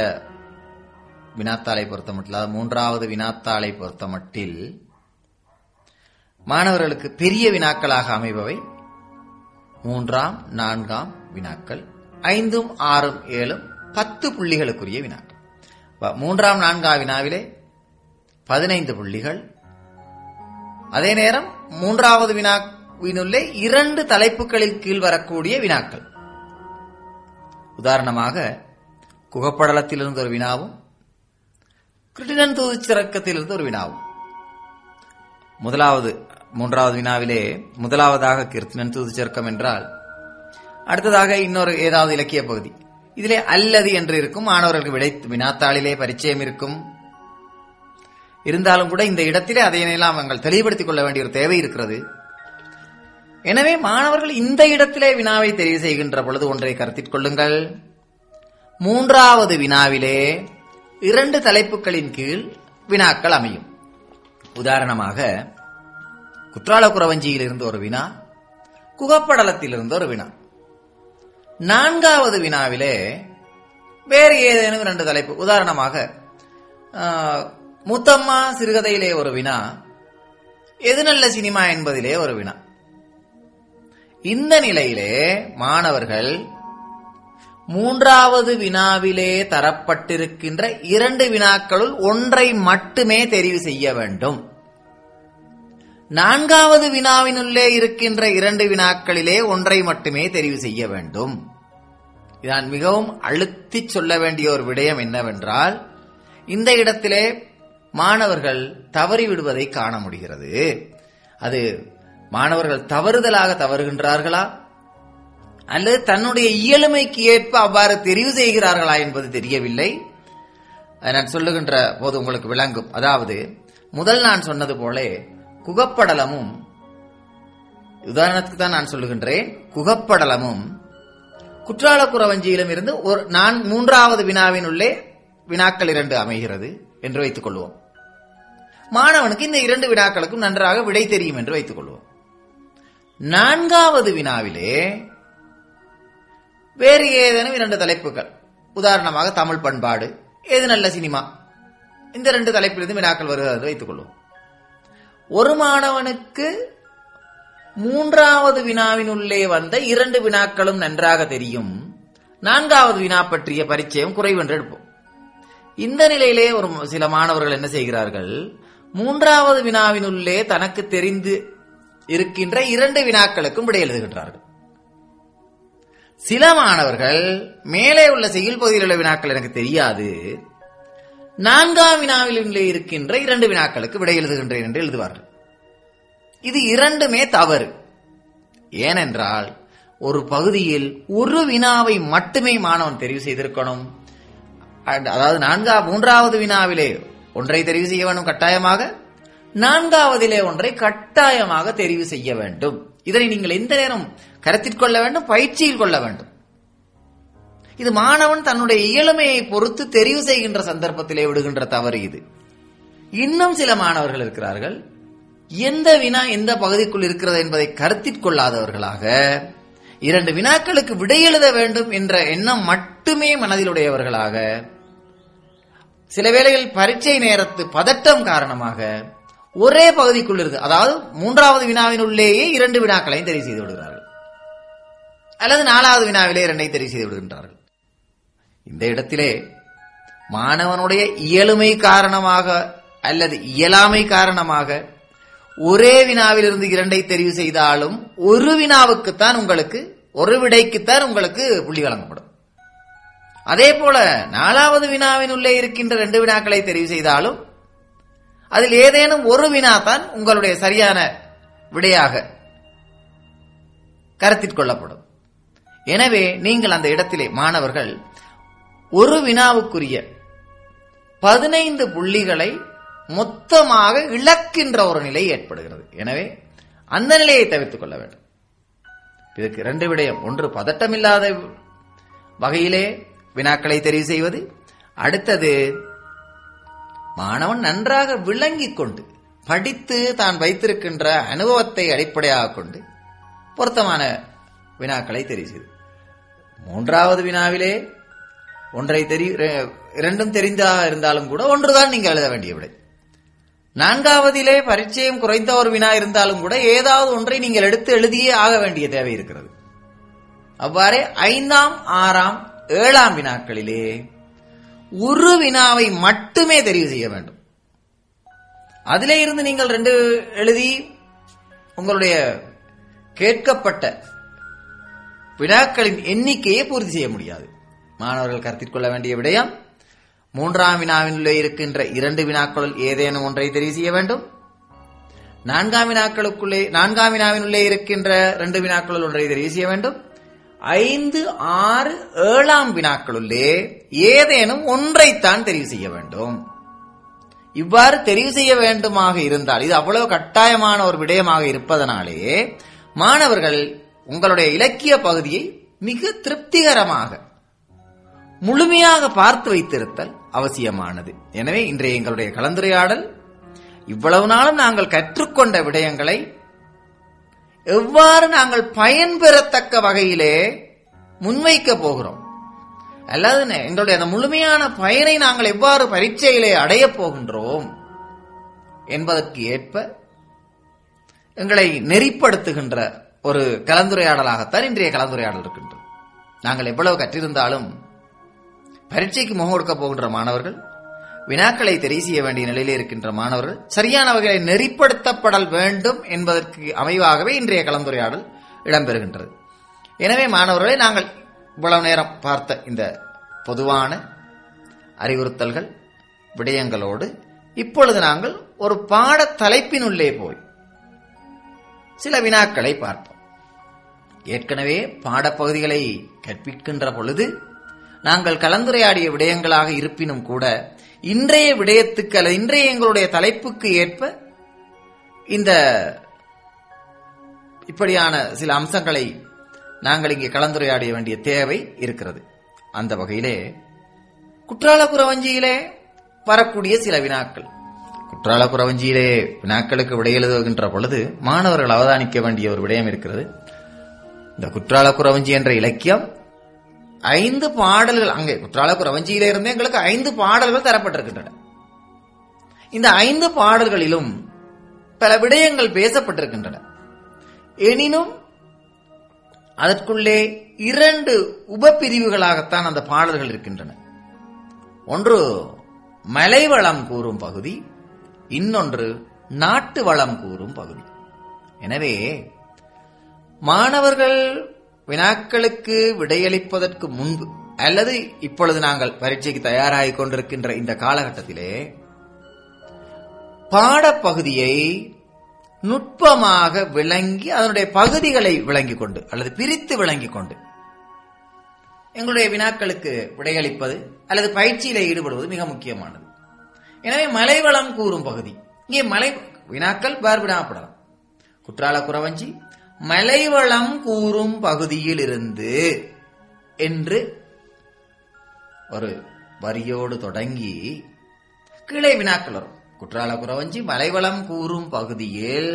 வினாத்தாளை பொறுத்த மட்டில் மூன்றாவது வினாத்தாளை பொறுத்த மட்டில் மாணவர்களுக்கு பெரிய வினாக்களாக அமைபவை மூன்றாம் நான்காம் வினாக்கள் ஐந்தும் ஆறும் ஏழும் பத்து புள்ளிகளுக்குரிய வினாக்கள் வ- மூன்றாம் நான்காம் வினாவிலே பதினைந்து புள்ளிகள் அதே நேரம் மூன்றாவது வினாவினுள்ளே இரண்டு தலைப்புகளின் கீழ் வரக்கூடிய வினாக்கள் உதாரணமாக குகப்படலத்திலிருந்து ஒரு வினாவும் கிருட்டினன் தூதுச்சிறக்கத்திலிருந்து ஒரு வினாவும் முதலாவது மூன்றாவது வினாவிலே முதலாவதாக கீர்த்தனன் தூதுச்சருக்கம் என்றால் அடுத்ததாக இன்னொரு ஏதாவது இலக்கிய பகுதி இதிலே அல்லது என்று இருக்கும் மாணவர்களுக்கு விடை வினாத்தாளிலே பரிச்சயம் இருக்கும் இருந்தாலும் கூட இந்த இடத்திலே அதையெல்லாம் நாங்கள் தெளிவுபடுத்திக் கொள்ள வேண்டிய ஒரு தேவை இருக்கிறது எனவே மாணவர்கள் இந்த இடத்திலே வினாவை தெரிவு செய்கின்ற பொழுது ஒன்றை கருத்தில் கொள்ளுங்கள் மூன்றாவது வினாவிலே இரண்டு தலைப்புகளின் கீழ் வினாக்கள் அமையும் உதாரணமாக குற்றால குறவஞ்சியிலிருந்து ஒரு வினா குகப்படலத்திலிருந்து ஒரு வினா நான்காவது வினாவிலே வேறு ஏதேனும் இரண்டு தலைப்பு உதாரணமாக ஆ, முத்தம்மா சிறுகதையிலே ஒரு வினா எது நல்ல சினிமா என்பதிலே ஒரு வினா இந்த நிலையிலே மாணவர்கள் மூன்றாவது வினாவிலே தரப்பட்டிருக்கின்ற இரண்டு வினாக்களுள் ஒன்றை மட்டுமே தெரிவு செய்ய வேண்டும் நான்காவது வினாவினுள்ளே இருக்கின்ற இரண்டு வினாக்களிலே ஒன்றை மட்டுமே தெரிவு செய்ய வேண்டும் நான் மிகவும் அழுத்திச் சொல்ல வேண்டிய ஒரு விடயம் என்னவென்றால் இந்த இடத்திலே மாணவர்கள் தவறி விடுவதை காண முடிகிறது அது மாணவர்கள் தவறுதலாக தவறுகின்றார்களா அல்லது தன்னுடைய இயலுமைக்கு ஏற்ப அவ்வாறு தெரிவு செய்கிறார்களா என்பது தெரியவில்லை அதை நான் சொல்லுகின்ற போது உங்களுக்கு விளங்கும் அதாவது முதல் நான் சொன்னது போல குகப்படலமும் உதாரணத்துக்கு தான் நான் சொல்லுகின்றேன் குகப்படலமும் குற்றால குறவஞ்சியிலும் இருந்து ஒரு நான் மூன்றாவது வினாவின் உள்ளே வினாக்கள் இரண்டு அமைகிறது என்று வைத்துக் கொள்வோம் மாணவனுக்கு இந்த இரண்டு வினாக்களுக்கும் நன்றாக விடை தெரியும் என்று வைத்துக் கொள்வோம் நான்காவது வினாவிலே வேறு ஏதேனும் இரண்டு தலைப்புகள் உதாரணமாக தமிழ் பண்பாடு எது நல்ல சினிமா இந்த ரெண்டு தலைப்பிலிருந்து வினாக்கள் வருகிறது என்று வைத்துக் கொள்வோம் ஒரு மாணவனுக்கு மூன்றாவது வினாவினுள்ளே வந்த இரண்டு வினாக்களும் நன்றாக தெரியும் நான்காவது வினா பற்றிய பரிச்சயம் குறைவென்று எடுப்போம் இந்த நிலையிலே ஒரு சில மாணவர்கள் என்ன செய்கிறார்கள் மூன்றாவது வினாவினுள்ளே தனக்கு தெரிந்து இருக்கின்ற இரண்டு வினாக்களுக்கும் விடை எழுதுகின்றார்கள் சில மாணவர்கள் மேலே உள்ள செய்யுள் பகுதியில் உள்ள வினாக்கள் எனக்கு தெரியாது நான்காம் வினாவிலே இருக்கின்ற இரண்டு வினாக்களுக்கு விடை எழுதுகின்றேன் என்று எழுதுவார்கள் இது இரண்டுமே தவறு ஏனென்றால் ஒரு பகுதியில் ஒரு வினாவை மட்டுமே மாணவன் தெரிவு செய்திருக்கணும் அண்ட் அதாவது நான்கா மூன்றாவது வினாவிலே ஒன்றை தெரிவு செய்ய வேண்டும் கட்டாயமாக நான்காவதிலே ஒன்றை கட்டாயமாக தெரிவு செய்ய வேண்டும் இதனை நீங்கள் எந்த நேரம் கருத்தில் கொள்ள வேண்டும் பயிற்சியில் கொள்ள வேண்டும் இது மாணவன் தன்னுடைய இயலுமையை பொறுத்து தெரிவு செய்கின்ற சந்தர்ப்பத்திலே விடுகின்ற தவறு இது இன்னும் சில மாணவர்கள் இருக்கிறார்கள் எந்த வினா எந்த பகுதிக்குள் இருக்கிறது என்பதை கருத்தில் கொள்ளாதவர்களாக இரண்டு வினாக்களுக்கு விடை எழுத வேண்டும் என்ற எண்ணம் மட்டுமே மனதிலுடையவர்களாக சில வேளைகளில் பரீட்சை நேரத்து பதட்டம் காரணமாக ஒரே பகுதிக்குள் இருக்கு அதாவது மூன்றாவது வினாவினுள்ளேயே இரண்டு வினாக்களையும் தெரிவு செய்து விடுகிறார்கள் அல்லது நாலாவது வினாவிலே இரண்டை தெரிவு செய்து விடுகின்றார்கள் இந்த இடத்திலே மாணவனுடைய இயலுமை காரணமாக அல்லது இயலாமை காரணமாக ஒரே வினாவிலிருந்து இரண்டை தெரிவு செய்தாலும் ஒரு வினாவுக்குத்தான் உங்களுக்கு ஒரு விடைக்குத்தான் உங்களுக்கு புள்ளி வழங்கப்படும் அதே போல நாலாவது வினாவின் உள்ளே இருக்கின்ற ரெண்டு வினாக்களை தெரிவு செய்தாலும் அதில் ஏதேனும் ஒரு வினா தான் உங்களுடைய சரியான விடையாக கருத்தில் கொள்ளப்படும் எனவே நீங்கள் அந்த இடத்திலே மாணவர்கள் ஒரு வினாவுக்குரிய பதினைந்து புள்ளிகளை மொத்தமாக இழக்கின்ற ஒரு நிலை ஏற்படுகிறது எனவே அந்த நிலையை தவிர்த்துக் கொள்ள வேண்டும் இதற்கு இரண்டு விடயம் ஒன்று பதட்டமில்லாத வகையிலே வினாக்களை தெரிவு செய்வது அடுத்தது மாணவன் நன்றாக விளங்கிக் கொண்டு படித்து தான் வைத்திருக்கின்ற அனுபவத்தை அடிப்படையாக கொண்டு பொருத்தமான வினாக்களை தெரிவு செய்து மூன்றாவது வினாவிலே ஒன்றை தெரி இரண்டும் தெரிந்ததாக இருந்தாலும் கூட ஒன்றுதான் நீங்கள் எழுத வேண்டிய விடை நான்காவதிலே பரிச்சயம் குறைந்த ஒரு வினா இருந்தாலும் கூட ஏதாவது ஒன்றை நீங்கள் எடுத்து எழுதியே ஆக வேண்டிய தேவை இருக்கிறது அவ்வாறே ஐந்தாம் ஆறாம் ஏழாம் வினாக்களிலே ஒரு வினாவை மட்டுமே தெரிவு செய்ய வேண்டும் அதிலே இருந்து நீங்கள் ரெண்டு எழுதி உங்களுடைய கேட்கப்பட்ட வினாக்களின் எண்ணிக்கையை பூர்த்தி செய்ய முடியாது மாணவர்கள் கருத்தில் கொள்ள வேண்டிய விடயம் மூன்றாம் வினாவினுள்ளே இருக்கின்ற இரண்டு வினாக்களுள் ஏதேனும் ஒன்றை தெரிவு செய்ய வேண்டும் நான்காம் வினாக்களுக்குள்ளே நான்காம் வினாவினுள்ளே இருக்கின்ற ரெண்டு வினாக்களுள் ஒன்றை தெரிவு செய்ய வேண்டும் ஐந்து ஆறு ஏழாம் வினாக்களுள்ளே ஏதேனும் ஒன்றைத்தான் தெரிவு செய்ய வேண்டும் இவ்வாறு தெரிவு செய்ய வேண்டுமாக இருந்தால் இது அவ்வளவு கட்டாயமான ஒரு விடயமாக இருப்பதனாலே மாணவர்கள் உங்களுடைய இலக்கிய பகுதியை மிக திருப்திகரமாக முழுமையாக பார்த்து வைத்திருத்தல் அவசியமானது எனவே இன்றைய எங்களுடைய கலந்துரையாடல் இவ்வளவு நாளும் நாங்கள் கற்றுக்கொண்ட விடயங்களை எவ்வாறு நாங்கள் பயன்பெறத்தக்க வகையிலே முன்வைக்க போகிறோம் அல்லது எங்களுடைய அந்த முழுமையான பயனை நாங்கள் எவ்வாறு பரீட்சையிலே அடையப் போகின்றோம் என்பதற்கு ஏற்ப எங்களை நெறிப்படுத்துகின்ற ஒரு கலந்துரையாடலாகத்தான் இன்றைய கலந்துரையாடல் இருக்கின்றது நாங்கள் எவ்வளவு கற்றிருந்தாலும் பரீட்சைக்கு முகம் கொடுக்க போகின்ற மாணவர்கள் வினாக்களை தெரிவு செய்ய வேண்டிய நிலையிலே இருக்கின்ற மாணவர்கள் சரியான வகையை நெறிப்படுத்தப்படல் வேண்டும் என்பதற்கு அமைவாகவே இன்றைய கலந்துரையாடல் இடம்பெறுகின்றது எனவே மாணவர்களை நாங்கள் இவ்வளவு நேரம் பார்த்த இந்த பொதுவான அறிவுறுத்தல்கள் விடயங்களோடு இப்பொழுது நாங்கள் ஒரு பாட தலைப்பினுள்ளே போய் சில வினாக்களை பார்ப்போம் ஏற்கனவே பாடப்பகுதிகளை கற்பிக்கின்ற பொழுது நாங்கள் கலந்துரையாடிய விடயங்களாக இருப்பினும் கூட இன்றைய விடயத்துக்கு அல்லது இன்றைய எங்களுடைய தலைப்புக்கு ஏற்ப இந்த இப்படியான சில அம்சங்களை நாங்கள் இங்கே கலந்துரையாடிய வேண்டிய தேவை இருக்கிறது அந்த வகையிலே குற்றால குறவஞ்சியிலே வரக்கூடிய சில வினாக்கள் குற்றால குறவஞ்சியிலே வினாக்களுக்கு விடை எழுதுகின்ற பொழுது மாணவர்கள் அவதானிக்க வேண்டிய ஒரு விடயம் இருக்கிறது இந்த குற்றால குறவஞ்சி என்ற இலக்கியம் ஐந்து பாடல்கள் அங்கே குற்றால குறவஞ்சியில இருந்து எங்களுக்கு ஐந்து பாடல்கள் தரப்பட்டிருக்கின்றன இந்த ஐந்து பாடல்களிலும் பல விடயங்கள் பேசப்பட்டிருக்கின்றன எனினும் அதற்குள்ளே இரண்டு உபப்பிரிவுகளாகத்தான் அந்த பாடல்கள் இருக்கின்றன ஒன்று மலைவளம் கூறும் பகுதி இன்னொன்று நாட்டு வளம் கூறும் பகுதி எனவே மாணவர்கள் வினாக்களுக்கு விடையளிப்பதற்கு முன்பு அல்லது இப்பொழுது நாங்கள் பரீட்சைக்கு தயாராகிக் கொண்டிருக்கின்ற இந்த காலகட்டத்திலே பாடப்பகுதியை நுட்பமாக விளங்கி அதனுடைய பகுதிகளை விளங்கிக் கொண்டு அல்லது பிரித்து விளங்கிக் கொண்டு எங்களுடைய வினாக்களுக்கு விடையளிப்பது அல்லது பயிற்சியில ஈடுபடுவது மிக முக்கியமானது எனவே மலைவளம் கூறும் பகுதி இங்கே மலை வினாக்கள் வேறு வினாப்படலாம் குற்றால குறவஞ்சி மலைவளம் கூறும் பகுதியில் இருந்து என்று ஒரு வரியோடு தொடங்கி கீழே வினாக்கள் வரும் குற்றால குறவஞ்சி மலைவளம் கூறும் பகுதியில்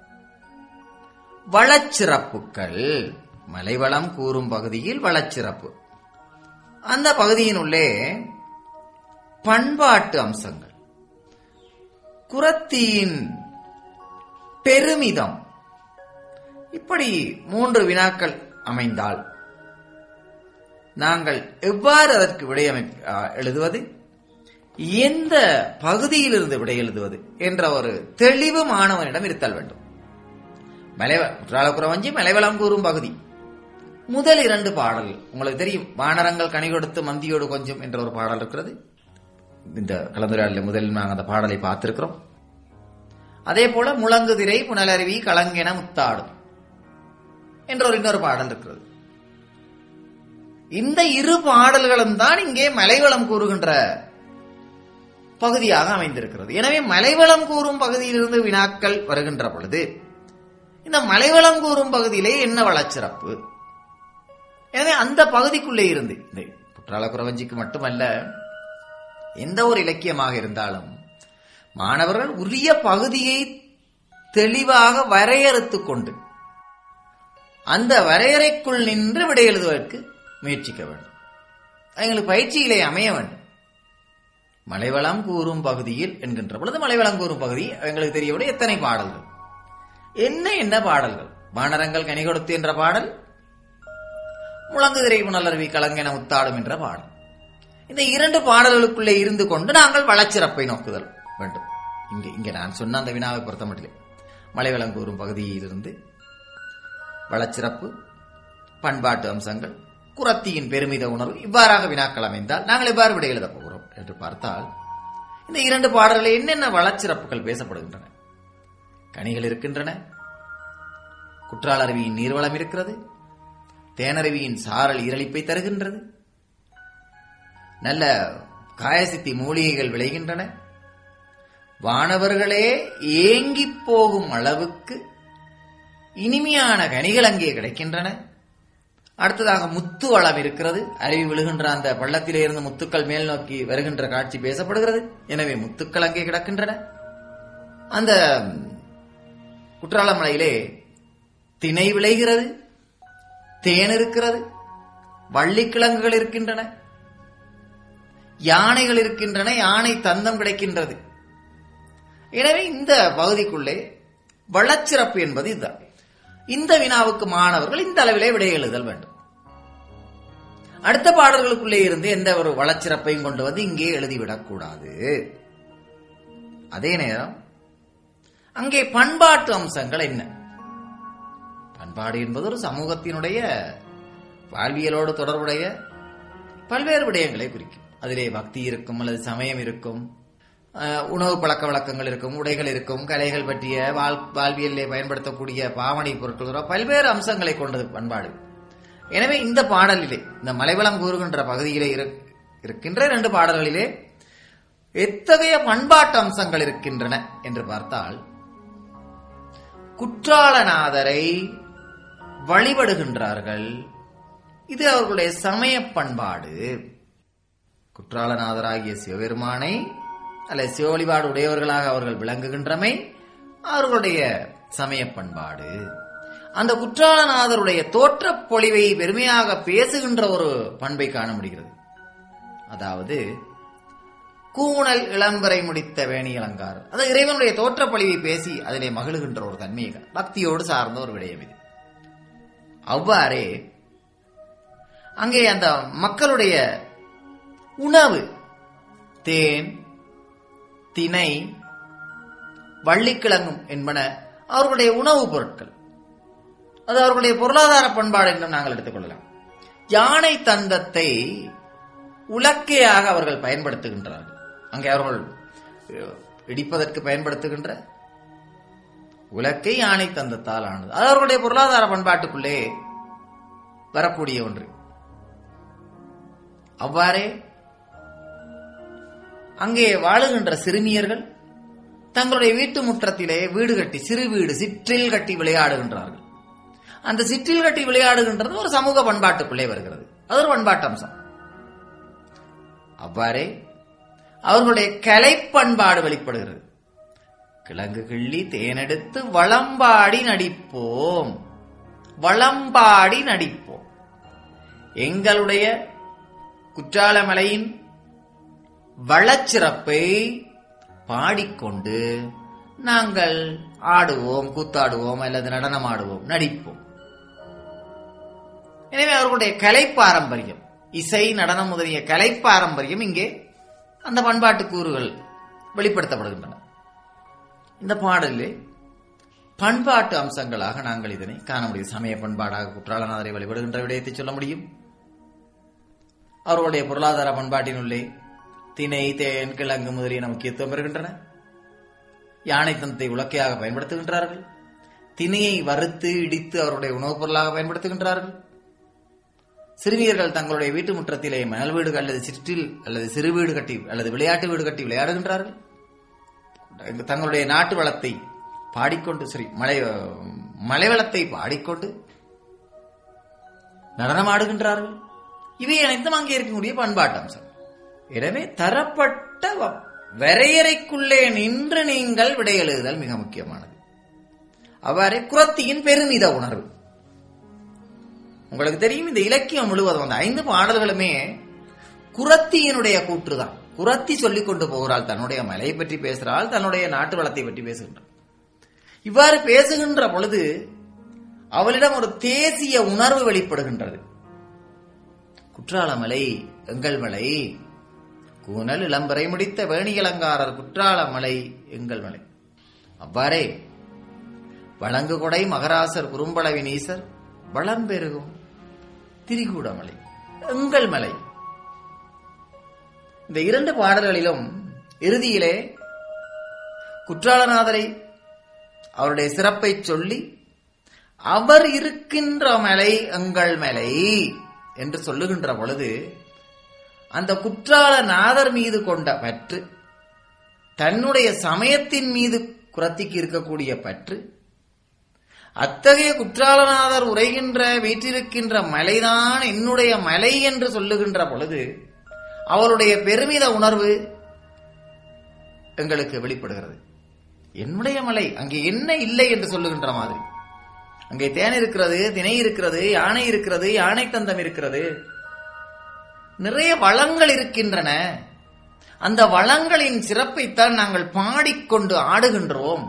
வளச்சிறப்புகள் மலைவளம் கூறும் பகுதியில் வளச்சிறப்பு அந்த பகுதியினுள்ளே பண்பாட்டு அம்சங்கள் குரத்தியின் பெருமிதம் இப்படி மூன்று வினாக்கள் அமைந்தால் நாங்கள் எவ்வாறு அதற்கு விடையமை எழுதுவது எந்த பகுதியிலிருந்து விடை எழுதுவது என்ற ஒரு தெளிவு மாணவனிடம் இருத்தல் வேண்டும் மலைவ குற்றாலக்குறவஞ்சி மலைவளம் கூறும் பகுதி முதல் இரண்டு பாடல் உங்களுக்கு தெரியும் வானரங்கள் கனி கொடுத்து மந்தியோடு கொஞ்சம் என்ற ஒரு பாடல் இருக்கிறது இந்த கலந்துரையாடல முதலில் நாங்கள் அந்த பாடலை பார்த்திருக்கிறோம் அதே போல முழங்குதிரை புனலருவி களங்கென முத்தாடும் என்ற ஒரு இன்னொரு பாடல் இருக்கிறது இந்த இரு பாடல்களும் தான் இங்கே மலைவளம் கூறுகின்ற பகுதியாக அமைந்திருக்கிறது எனவே மலைவளம் கூறும் பகுதியிலிருந்து வினாக்கள் வருகின்ற பொழுது இந்த மலைவளம் கூறும் பகுதியிலே என்ன வளச்சிறப்பு எனவே அந்த பகுதிக்குள்ளே இருந்து இந்த குற்றால குறவஞ்சிக்கு மட்டுமல்ல எந்த ஒரு இலக்கியமாக இருந்தாலும் மாணவர்கள் உரிய பகுதியை தெளிவாக வரையறுத்துக் கொண்டு அந்த வரையறைக்குள் நின்று விடை எழுதுவதற்கு முயற்சிக்க வேண்டும் எங்களுக்கு பயிற்சியிலே அமைய வேண்டும் மலைவளம் கூறும் பகுதியில் என்கின்ற பொழுது மலைவளம் கூறும் பகுதி எங்களுக்கு தெரியவிட எத்தனை பாடல்கள் என்ன என்ன பாடல்கள் வானரங்கள் கனி கொடுத்து என்ற பாடல் முழங்குதிரை புனலருவி கலங்கென முத்தாடும் என்ற பாடல் இந்த இரண்டு பாடல்களுக்குள்ளே இருந்து கொண்டு நாங்கள் வளச்சிறப்பை நோக்குதல் வேண்டும் இங்கே இங்கே நான் சொன்ன அந்த வினாவை பொறுத்த மட்டிலே மலைவளம் கூறும் பகுதியிலிருந்து வளச்சிறப்பு பண்பாட்டு அம்சங்கள் குரத்தியின் பெருமித உணர்வு இவ்வாறாக வினாக்கள் அமைந்தால் நாங்கள் எவ்வாறு விடை எழுதப் போகிறோம் என்று பார்த்தால் இந்த இரண்டு பாடல்களில் என்னென்ன வளச்சிறப்புகள் பேசப்படுகின்றன கனிகள் இருக்கின்றன குற்றாலருவியின் நீர்வளம் இருக்கிறது தேனருவியின் சாரல் ஈரலிப்பை தருகின்றது நல்ல காயசித்தி மூலிகைகள் விளைகின்றன வானவர்களே ஏங்கி போகும் அளவுக்கு இனிமையான கனிகள் அங்கே கிடைக்கின்றன அடுத்ததாக முத்து வளம் இருக்கிறது அருவி விழுகின்ற அந்த பள்ளத்திலே இருந்து முத்துக்கள் மேல் நோக்கி வருகின்ற காட்சி பேசப்படுகிறது எனவே முத்துக்கள் அங்கே கிடக்கின்றன அந்த குற்றாலமலையிலே திணை விளைகிறது தேன் இருக்கிறது வள்ளிக்கிழங்குகள் இருக்கின்றன யானைகள் இருக்கின்றன யானை தந்தம் கிடைக்கின்றது எனவே இந்த பகுதிக்குள்ளே வளச்சிறப்பு என்பது இதுதான் இந்த வினாவுக்கு மாணவர்கள் இந்த அளவிலே விடை எழுதல் வேண்டும் அடுத்த பாடல்களுக்குள்ளே இருந்து எந்த ஒரு வளச்சிறப்பையும் கொண்டு வந்து இங்கே எழுதிவிடக்கூடாது அதே நேரம் அங்கே பண்பாட்டு அம்சங்கள் என்ன பண்பாடு என்பது ஒரு சமூகத்தினுடைய வாழ்வியலோடு தொடர்புடைய பல்வேறு விடயங்களை குறிக்கும் அதிலே பக்தி இருக்கும் அல்லது சமயம் இருக்கும் அஹ், உணவு பழக்க வழக்கங்கள் இருக்கும் உடைகள் இருக்கும் கலைகள் பற்றிய வாழ் வாழ்வியலிலே பயன்படுத்தக்கூடிய பாவனை பொருட்கள் பல்வேறு அம்சங்களை கொண்டது பண்பாடு எனவே இந்த பாடலிலே இந்த மலைவளம் கூறுகின்ற பகுதியிலே இரு- இருக்கின்ற இரண்டு பாடல்களிலே எத்தகைய பண்பாட்டு அம்சங்கள் இருக்கின்றன என்று பார்த்தால் குற்றாலநாதரை வழிபடுகின்றார்கள் இது அவர்களுடைய சமய பண்பாடு குற்றாலநாதராகிய சிவபெருமானை அல்லது சிவ வழிபாடு உடையவர்களாக அவர்கள் விளங்குகின்றமை அவர்களுடைய சமய பண்பாடு அந்த குற்றாலநாதருடைய தோற்றப் பொலிவை பெருமையாக பேசுகின்ற ஒரு பண்பை காண முடிகிறது அதாவது கூணல் இளம்பரை முடித்த வேணி அலங்காரம் அது இறைவனுடைய தோற்றப்பொழிவை பேசி அதிலே மகிழுகின்ற ஒரு தன்மையை பக்தியோடு சார்ந்த ஒரு விடயம் இது அவ்வாறே அங்கே அந்த மக்களுடைய உணவு தேன் திணை வள்ளிக்கிழங்கும் என்பன அவர்களுடைய உணவுப் பொருட்கள் அது அவர்களுடைய பொருளாதார பண்பாடு என்றும் நாங்கள் எடுத்துக்கொள்ளலாம் யானை தந்தத்தை உலக்கையாக அவர்கள் பயன்படுத்துகின்றார்கள் அங்கே அவர்கள் அஹ், இடிப்பதற்கு பயன்படுத்துகின்ற உலக்கை யானை தந்தத்தால் ஆனது அது அவர்களுடைய பொருளாதார பண்பாட்டுக்குள்ளே வரக்கூடிய ஒன்று அவ்வாறே அங்கே வாழுகின்ற சிறுமியர்கள் தங்களுடைய வீட்டு முற்றத்திலே வீடு கட்டி சிறு வீடு சிற்றில் கட்டி விளையாடுகின்றார்கள் அந்த சிற்றில் கட்டி விளையாடுகின்றது ஒரு சமூக பண்பாட்டுக்குள்ளே வருகிறது அது ஒரு பண்பாட்டு அம்சம் அவ்வாறே அவர்களுடைய கலை பண்பாடு வெளிப்படுகிறது கிழங்கு கிள்ளி தேனெடுத்து வளம்பாடி நடிப்போம் வளம்பாடி நடிப்போம் எங்களுடைய குற்றாலமலையின் வளச்சிறப்பை பாடிக்கொண்டு நாங்கள் ஆடுவோம் கூத்தாடுவோம் அல்லது நடனமாடுவோம் நடிப்போம் எனவே அவர்களுடைய கலை பாரம்பரியம் இசை நடனம் முதலிய கலை பாரம்பரியம் இங்கே அந்த பண்பாட்டு கூறுகள் வெளிப்படுத்தப்படுகின்றன இந்த பாடலில் பண்பாட்டு அம்சங்களாக நாங்கள் இதனை காண முடியும் சமய பண்பாடாக குற்றாலநாதரை வழிபடுகின்ற விடயத்தை சொல்ல முடியும் அவர்களுடைய பொருளாதார பண்பாட்டினுள்ளே திணை தேன் கிழங்கு முதலியன முக்கியத்துவம் பெறுகின்றன யானை தந்தத்தை உலக்கையாக பயன்படுத்துகின்றார்கள் திணையை வறுத்து இடித்து அவருடைய உணவுப் பொருளாக பயன்படுத்துகின்றார்கள் சிறுமியர்கள் தங்களுடைய வீட்டு முற்றத்திலே மணல் வீடு அல்லது சிற்றில் அல்லது சிறு வீடு கட்டி அல்லது விளையாட்டு வீடு கட்டி விளையாடுகின்றார்கள் தங்களுடைய நாட்டு வளத்தை பாடிக்கொண்டு சரி மலை மலை வளத்தை பாடிக்கொண்டு நடனமாடுகின்றார்கள் இவை அனைத்தும் அங்கே இருக்கக்கூடிய பண்பாட்டு அம்சம் எனவே தரப்பட்ட வ- வரையறைக்குள்ளே நின்று நீங்கள் விடை எழுதுதல் மிக முக்கியமானது அவ்வாறே குரத்தியின் பெருமித உணர்வு உங்களுக்கு தெரியும் இந்த இலக்கியம் முழுவதும் அந்த ஐந்து பாடல்களுமே குரத்தியினுடைய கூற்றுதான் குரத்தி சொல்லிக் கொண்டு போகிறாள் தன்னுடைய மலையை பற்றி பேசுகிறாள் தன்னுடைய நாட்டு வளத்தை பற்றி பேசுகின்றாள் இவ்வாறு பேசுகின்ற பொழுது அவளிடம் ஒரு தேசிய உணர்வு வெளிப்படுகின்றது குற்றாலமலை எங்கள் மலை கூனல் இளம்பரை முடித்த வேணியலங்காரர் குற்றாலமலை எங்கள் மலை அவ்வாறே வழங்கு கொடை மகராசர் குறும்பளவினீசர் வளம் பெருகும் திரிகூடமலை எங்கள் மலை இந்த இரண்டு பாடல்களிலும் இறுதியிலே குற்றாலநாதரை அவருடைய சிறப்பை சொல்லி அவர் இருக்கின்ற மலை எங்கள் மலை என்று சொல்லுகின்ற பொழுது அந்த குற்றாலநாதர் மீது கொண்ட பற்று தன்னுடைய சமயத்தின் மீது குரத்திக்கு இருக்கக்கூடிய பற்று அத்தகைய குற்றாலநாதர் உரைகின்ற வீற்றிருக்கின்ற மலைதான் என்னுடைய மலை என்று சொல்லுகின்ற பொழுது அவருடைய பெருமித உணர்வு எங்களுக்கு வெளிப்படுகிறது என்னுடைய மலை அங்கே என்ன இல்லை என்று சொல்லுகின்ற மாதிரி அங்கே தேன் இருக்கிறது திணை இருக்கிறது யானை இருக்கிறது யானை தந்தம் இருக்கிறது நிறைய வளங்கள் இருக்கின்றன அந்த வளங்களின் சிறப்பைத்தான் நாங்கள் பாடிக்கொண்டு ஆடுகின்றோம்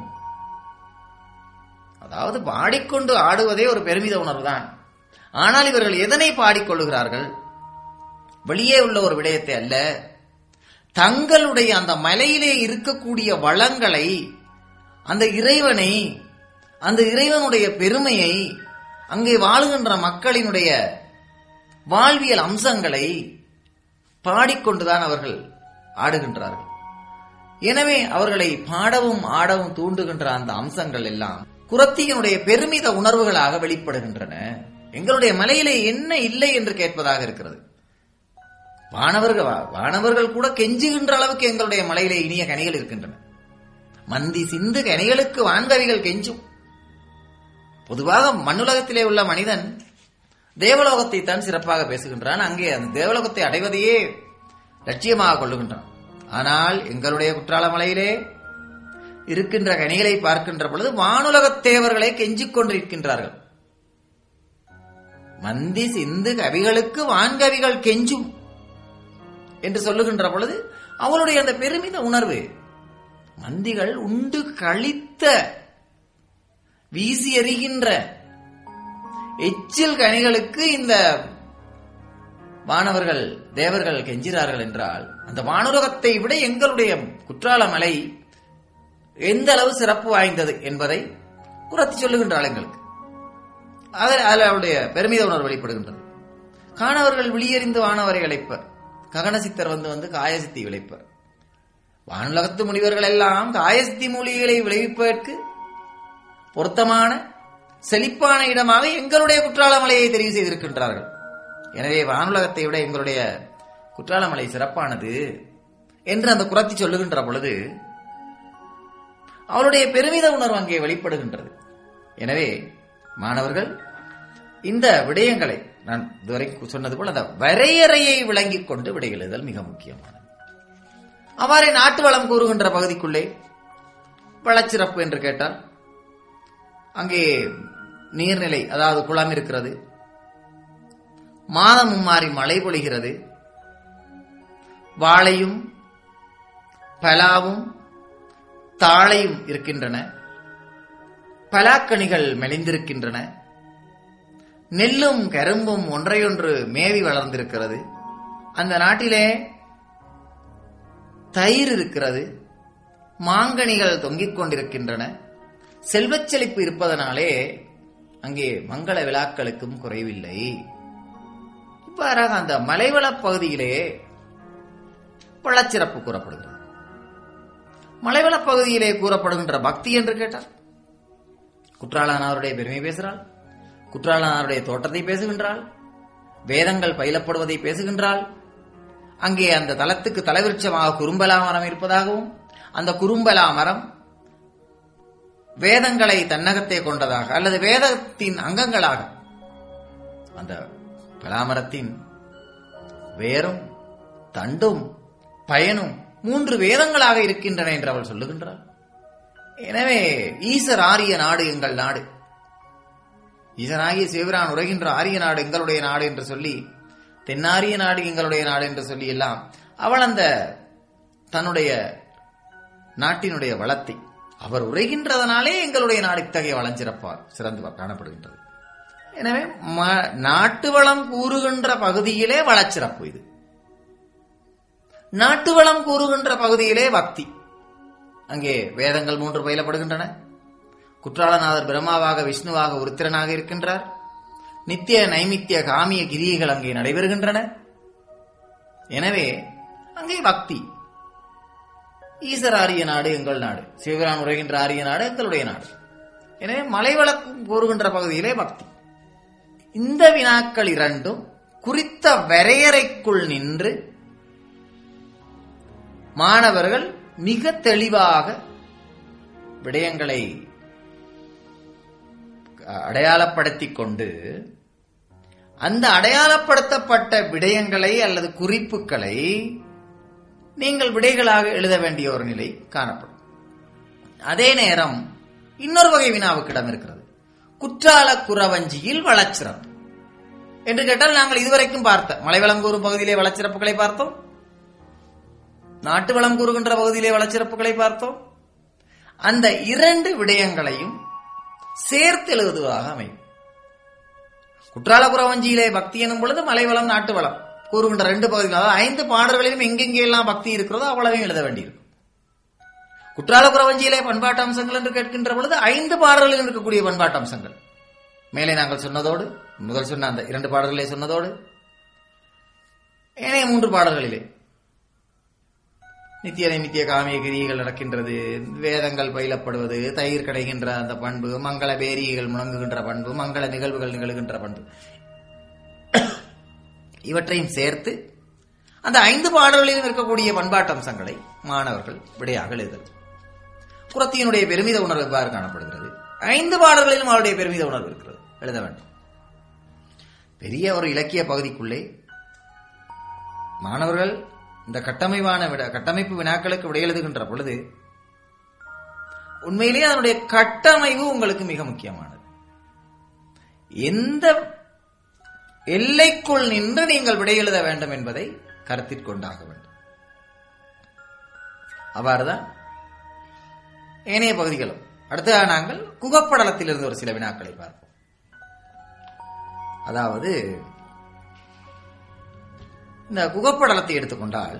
அதாவது பாடிக்கொண்டு ஆடுவதே ஒரு பெருமித உணர்வு தான் ஆனால் இவர்கள் எதனை பாடிக்கொள்ளுகிறார்கள் வெளியே உள்ள ஒரு விடயத்தை அல்ல தங்களுடைய அந்த மலையிலே இருக்கக்கூடிய வளங்களை அந்த இறைவனை அந்த இறைவனுடைய பெருமையை அங்கே வாழுகின்ற மக்களினுடைய வாழ்வியல் அம்சங்களை பாடிக்கொண்டுதான் அவர்கள் ஆடுகின்றார்கள் எனவே அவர்களை பாடவும் ஆடவும் தூண்டுகின்ற அந்த அம்சங்கள் எல்லாம் குரத்தியனுடைய பெருமித உணர்வுகளாக வெளிப்படுகின்றன எங்களுடைய மலையிலே என்ன இல்லை என்று கேட்பதாக இருக்கிறது வானவர்கள் வானவர்கள் கூட கெஞ்சுகின்ற அளவுக்கு எங்களுடைய மலையிலே இனிய கனிகள் இருக்கின்றன மந்தி சிந்து கனிகளுக்கு வான்கவிகள் கெஞ்சும் பொதுவாக மண்ணுலகத்திலே உள்ள மனிதன் தேவலோகத்தை தான் சிறப்பாக பேசுகின்றான் அங்கே அந்த தேவலோகத்தை அடைவதையே லட்சியமாக கொள்ளுகின்றான் ஆனால் எங்களுடைய குற்றால மலையிலே இருக்கின்ற கனிகளை பார்க்கின்ற பொழுது வானுலகத் தேவர்களை கெஞ்சிக் கொண்டிருக்கின்றார்கள் மந்தி சிந்து கவிகளுக்கு வான்கவிகள் கெஞ்சும் என்று சொல்லுகின்ற பொழுது அவளுடைய அந்த பெருமித உணர்வு மந்திகள் உண்டு கழித்த வீசி எறிகின்ற எச்சில் கனிகளுக்கு இந்த வானவர்கள் தேவர்கள் கெஞ்சிறார்கள் என்றால் அந்த வானுலகத்தை விட எங்களுடைய குற்றால மலை எந்த அளவு சிறப்பு வாய்ந்தது என்பதை குறத்தி சொல்லுகின்றாள் எங்களுக்கு அதில் அதில் அவருடைய பெருமித உணர்வு வெளிப்படுகின்றது காணவர்கள் வெளியறிந்து வானவரை அழைப்பர் ககனசித்தர் வந்து வந்து காயசித்தி விளைப்பர் வானுலகத்து முனிவர்கள் எல்லாம் காயசித்தி மூலிகைகளை விளைவிப்பதற்கு பொருத்தமான செழிப்பான இடமாக எங்களுடைய குற்றாலமலையை தெரிவு செய்திருக்கின்றார்கள் எனவே வானுலகத்தை விட எங்களுடைய குற்றாலமலை சிறப்பானது என்று அந்த குரத்தி சொல்லுகின்ற பொழுது அவருடைய பெருமித உணர்வு அங்கே வெளிப்படுகின்றது எனவே மாணவர்கள் இந்த விடயங்களை நான் இதுவரை சொன்னது போல அந்த வரையறையை விளங்கிக் கொண்டு விடை எழுதல் மிக முக்கியமானது அவ்வாறே நாட்டு வளம் கூறுகின்ற பகுதிக்குள்ளே வளச்சிறப்பு என்று கேட்டால் அங்கே நீர்நிலை அதாவது குளம் இருக்கிறது மாதமும் மாறி மழை பொழிகிறது வாழையும் பலாவும் தாழையும் இருக்கின்றன பலாக்கனிகள் மெலிந்திருக்கின்றன நெல்லும் கரும்பும் ஒன்றையொன்று மேவி வளர்ந்திருக்கிறது அந்த நாட்டிலே தயிர் இருக்கிறது மாங்கனிகள் தொங்கிக் கொண்டிருக்கின்றன செல்வச் செழிப்பு இருப்பதனாலே அங்கே மங்கள விழாக்களுக்கும் குறைவில்லை இவ்வாறாக அந்த மலைவளப் பகுதியிலே பழச்சிறப்பு கூறப்படுகிறது மலைவளப் பகுதியிலே கூறப்படுகின்ற பக்தி என்று கேட்டார் குற்றாலனாருடைய பெருமை பேசுகிறாள் குற்றாலனாருடைய தோட்டத்தை பேசுகின்றாள் வேதங்கள் பயிலப்படுவதை பேசுகின்றாள் அங்கே அந்த தலத்துக்கு தலைவிருட்சமாக குறும்பலா மரம் இருப்பதாகவும் அந்த குறும்பலா மரம் வேதங்களை தன்னகத்தே கொண்டதாக அல்லது வேதத்தின் அங்கங்களாக அந்த பலாமரத்தின் வேரும் தண்டும் பயனும் மூன்று வேதங்களாக இருக்கின்றன என்று அவள் சொல்லுகின்றாள் எனவே ஈசர் ஆரிய நாடு எங்கள் நாடு ஈசனாகிய சிவபிரான் உரைகின்ற ஆரிய நாடு எங்களுடைய நாடு என்று சொல்லி தென்னாரிய நாடு எங்களுடைய நாடு என்று சொல்லி எல்லாம் அவள் அந்த தன்னுடைய நாட்டினுடைய வளத்தை அவர் உரைகின்றதனாலே எங்களுடைய நாடு இத்தகைய வளஞ்சிறப்பார் சிறந்து காணப்படுகின்றது எனவே ம- நாட்டு வளம் கூறுகின்ற பகுதியிலே வளச்சிறப்பு இது நாட்டு வளம் கூறுகின்ற பகுதியிலே பக்தி அங்கே வேதங்கள் மூன்று பயிலப்படுகின்றன குற்றாலநாதர் பிரம்மாவாக விஷ்ணுவாக உருத்திரனாக இருக்கின்றார் நித்திய நைமித்திய காமிய கிரியைகள் அங்கே நடைபெறுகின்றன எனவே அங்கே பக்தி ஈசர் ஆரிய நாடு எங்கள் நாடு சிவபிரான் உரைகின்ற ஆரிய நாடு எங்களுடைய நாடு எனவே மலை வழக்கம் கூறுகின்ற பகுதியிலே பக்தி இந்த வினாக்கள் இரண்டும் குறித்த வரையறைக்குள் நின்று மாணவர்கள் மிக தெளிவாக விடயங்களை அடையாளப்படுத்திக் கொண்டு அந்த அடையாளப்படுத்தப்பட்ட விடயங்களை அல்லது குறிப்புகளை நீங்கள் விடைகளாக எழுத வேண்டிய ஒரு நிலை காணப்படும் அதே நேரம் இன்னொரு வகை வினாவுக்கிடம் இருக்கிறது குற்றால குறவஞ்சியில் வளச்சிறப்பு என்று கேட்டால் நாங்கள் இதுவரைக்கும் பார்த்த மலைவளம் கூறும் பகுதியிலே வளச்சிறப்புகளை பார்த்தோம் நாட்டு வளம் கூறுகின்ற பகுதியிலே வளச்சிறப்புகளை பார்த்தோம் அந்த இரண்டு விடயங்களையும் சேர்த்து எழுதுவதாக அமையும் குற்றால குறவஞ்சியிலே பக்தி எனும் பொழுது மலைவளம் நாட்டு வளம் கூறுகின்ற ரெண்டு பகுதிகள் அதாவது ஐந்து பாடல்களிலும் எங்கெங்கே எல்லாம் பக்தி இருக்கிறதோ அவ்வளவையும் எழுத வேண்டியிருக்கும் குற்றால குறவஞ்சியிலே பண்பாட்டு அம்சங்கள் என்று கேட்கின்ற பொழுது ஐந்து பாடல்களில் இருக்கக்கூடிய பண்பாட்டு அம்சங்கள் மேலே நாங்கள் சொன்னதோடு முதல் சொன்ன அந்த இரண்டு பாடல்களே சொன்னதோடு ஏனைய மூன்று பாடல்களிலே நித்திய நித்திய காமிய கிரிகள் நடக்கின்றது வேதங்கள் பயிலப்படுவது தயிர் கிடைக்கின்ற அந்த பண்பு மங்கள பேரிகள் முழங்குகின்ற பண்பு மங்கள நிகழ்வுகள் நிகழ்கின்ற பண்பு இவற்றையும் சேர்த்து அந்த ஐந்து பாடல்களிலும் இருக்கக்கூடிய பண்பாட்டு அம்சங்களை மாணவர்கள் விடையாக எழுதல் புறத்தியினுடைய பெருமித உணர்வு எவ்வாறு காணப்படுகிறது ஐந்து பாடல்களிலும் அவருடைய பெருமித உணர்வு இருக்கிறது எழுத வேண்டும் பெரிய ஒரு இலக்கிய பகுதிக்குள்ளே மாணவர்கள் இந்த கட்டமைவான விட கட்டமைப்பு வினாக்களுக்கு விடை எழுதுகின்ற பொழுது உண்மையிலேயே அதனுடைய கட்டமைவு உங்களுக்கு மிக முக்கியமானது எந்த எல்லைக்குள் நின்று நீங்கள் விடை எழுத வேண்டும் என்பதை கருத்தில் கொண்டாக வேண்டும் அவ்வாறுதான் ஏனைய பகுதிகளும் அடுத்ததாக நாங்கள் குகப்படலத்திலிருந்து ஒரு சில வினாக்களை பார்ப்போம் அதாவது இந்த குகப்படலத்தை எடுத்துக்கொண்டால்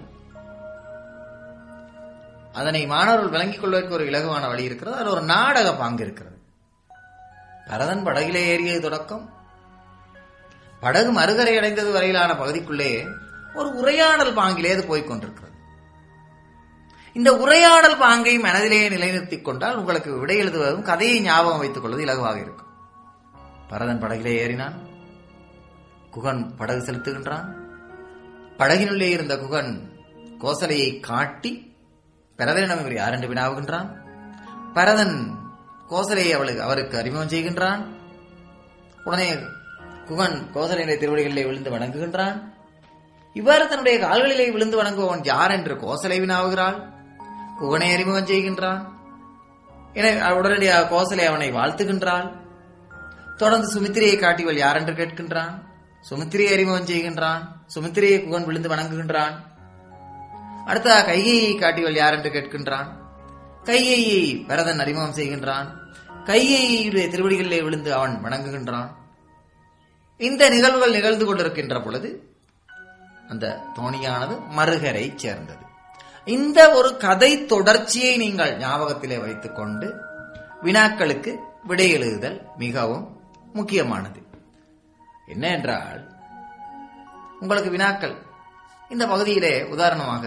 அதனை மாணவர்கள் விளங்கிக் கொள்வதற்கு ஒரு இலகுவான வழி இருக்கிறது அதில் ஒரு நாடக பாங்கு இருக்கிறது பரதன் படகிலே ஏறியது தொடக்கம் படகு மறுகரை அடைந்தது வரையிலான பகுதிக்குள்ளே ஒரு உரையாடல் பாங்கிலே அது போய்க் கொண்டிருக்கிறது இந்த உரையாடல் பாங்கை மனதிலே நிலைநிறுத்திக் கொண்டால் உங்களுக்கு விடை எழுதுவதும் கதையை ஞாபகம் வைத்துக் கொள்வது இலகுவாக இருக்கும் பரதன் படகிலே ஏறினான் குகன் படகு செலுத்துகின்றான் படகினுள்ளே இருந்த குகன் கோசலையை காட்டி பரதனிடம் இவர் யார் என்று வினாவுகின்றான் பரதன் கோசலையை அவளுக்கு அவருக்கு அறிமுகம் செய்கின்றான் உடனே குகன் கோசலையுடைய திருவடிகளிலே விழுந்து வணங்குகின்றான் இவ்வாறு தன்னுடைய கால்களிலே விழுந்து வணங்குபவன் யார் என்று கோசலை வினாவுகிறாள் குகனை அறிமுகம் செய்கின்றான் எனவே உடனடியாக கோசலை அவனை வாழ்த்துகின்றாள் தொடர்ந்து சுமித்திரையை காட்டியவள் யார் என்று கேட்கின்றான் சுமித்திரையை அறிமுகம் செய்கின்றான் சுமித்திரையை குகன் விழுந்து வணங்குகின்றான் அடுத்ததாக கைகையை காட்டியவள் யார் என்று கேட்கின்றான் கைகையை பரதன் அறிமுகம் செய்கின்றான் கைகையுடைய திருவடிகளிலே விழுந்து அவன் வணங்குகின்றான் இந்த நிகழ்வுகள் நிகழ்ந்து கொண்டிருக்கின்ற பொழுது அந்த தோணியானது மறுகரை சேர்ந்தது இந்த ஒரு கதை தொடர்ச்சியை நீங்கள் ஞாபகத்திலே வைத்துக் கொண்டு வினாக்களுக்கு விடை எழுதுதல் மிகவும் முக்கியமானது என்ன என்றால் உங்களுக்கு வினாக்கள் இந்த பகுதியிலே உதாரணமாக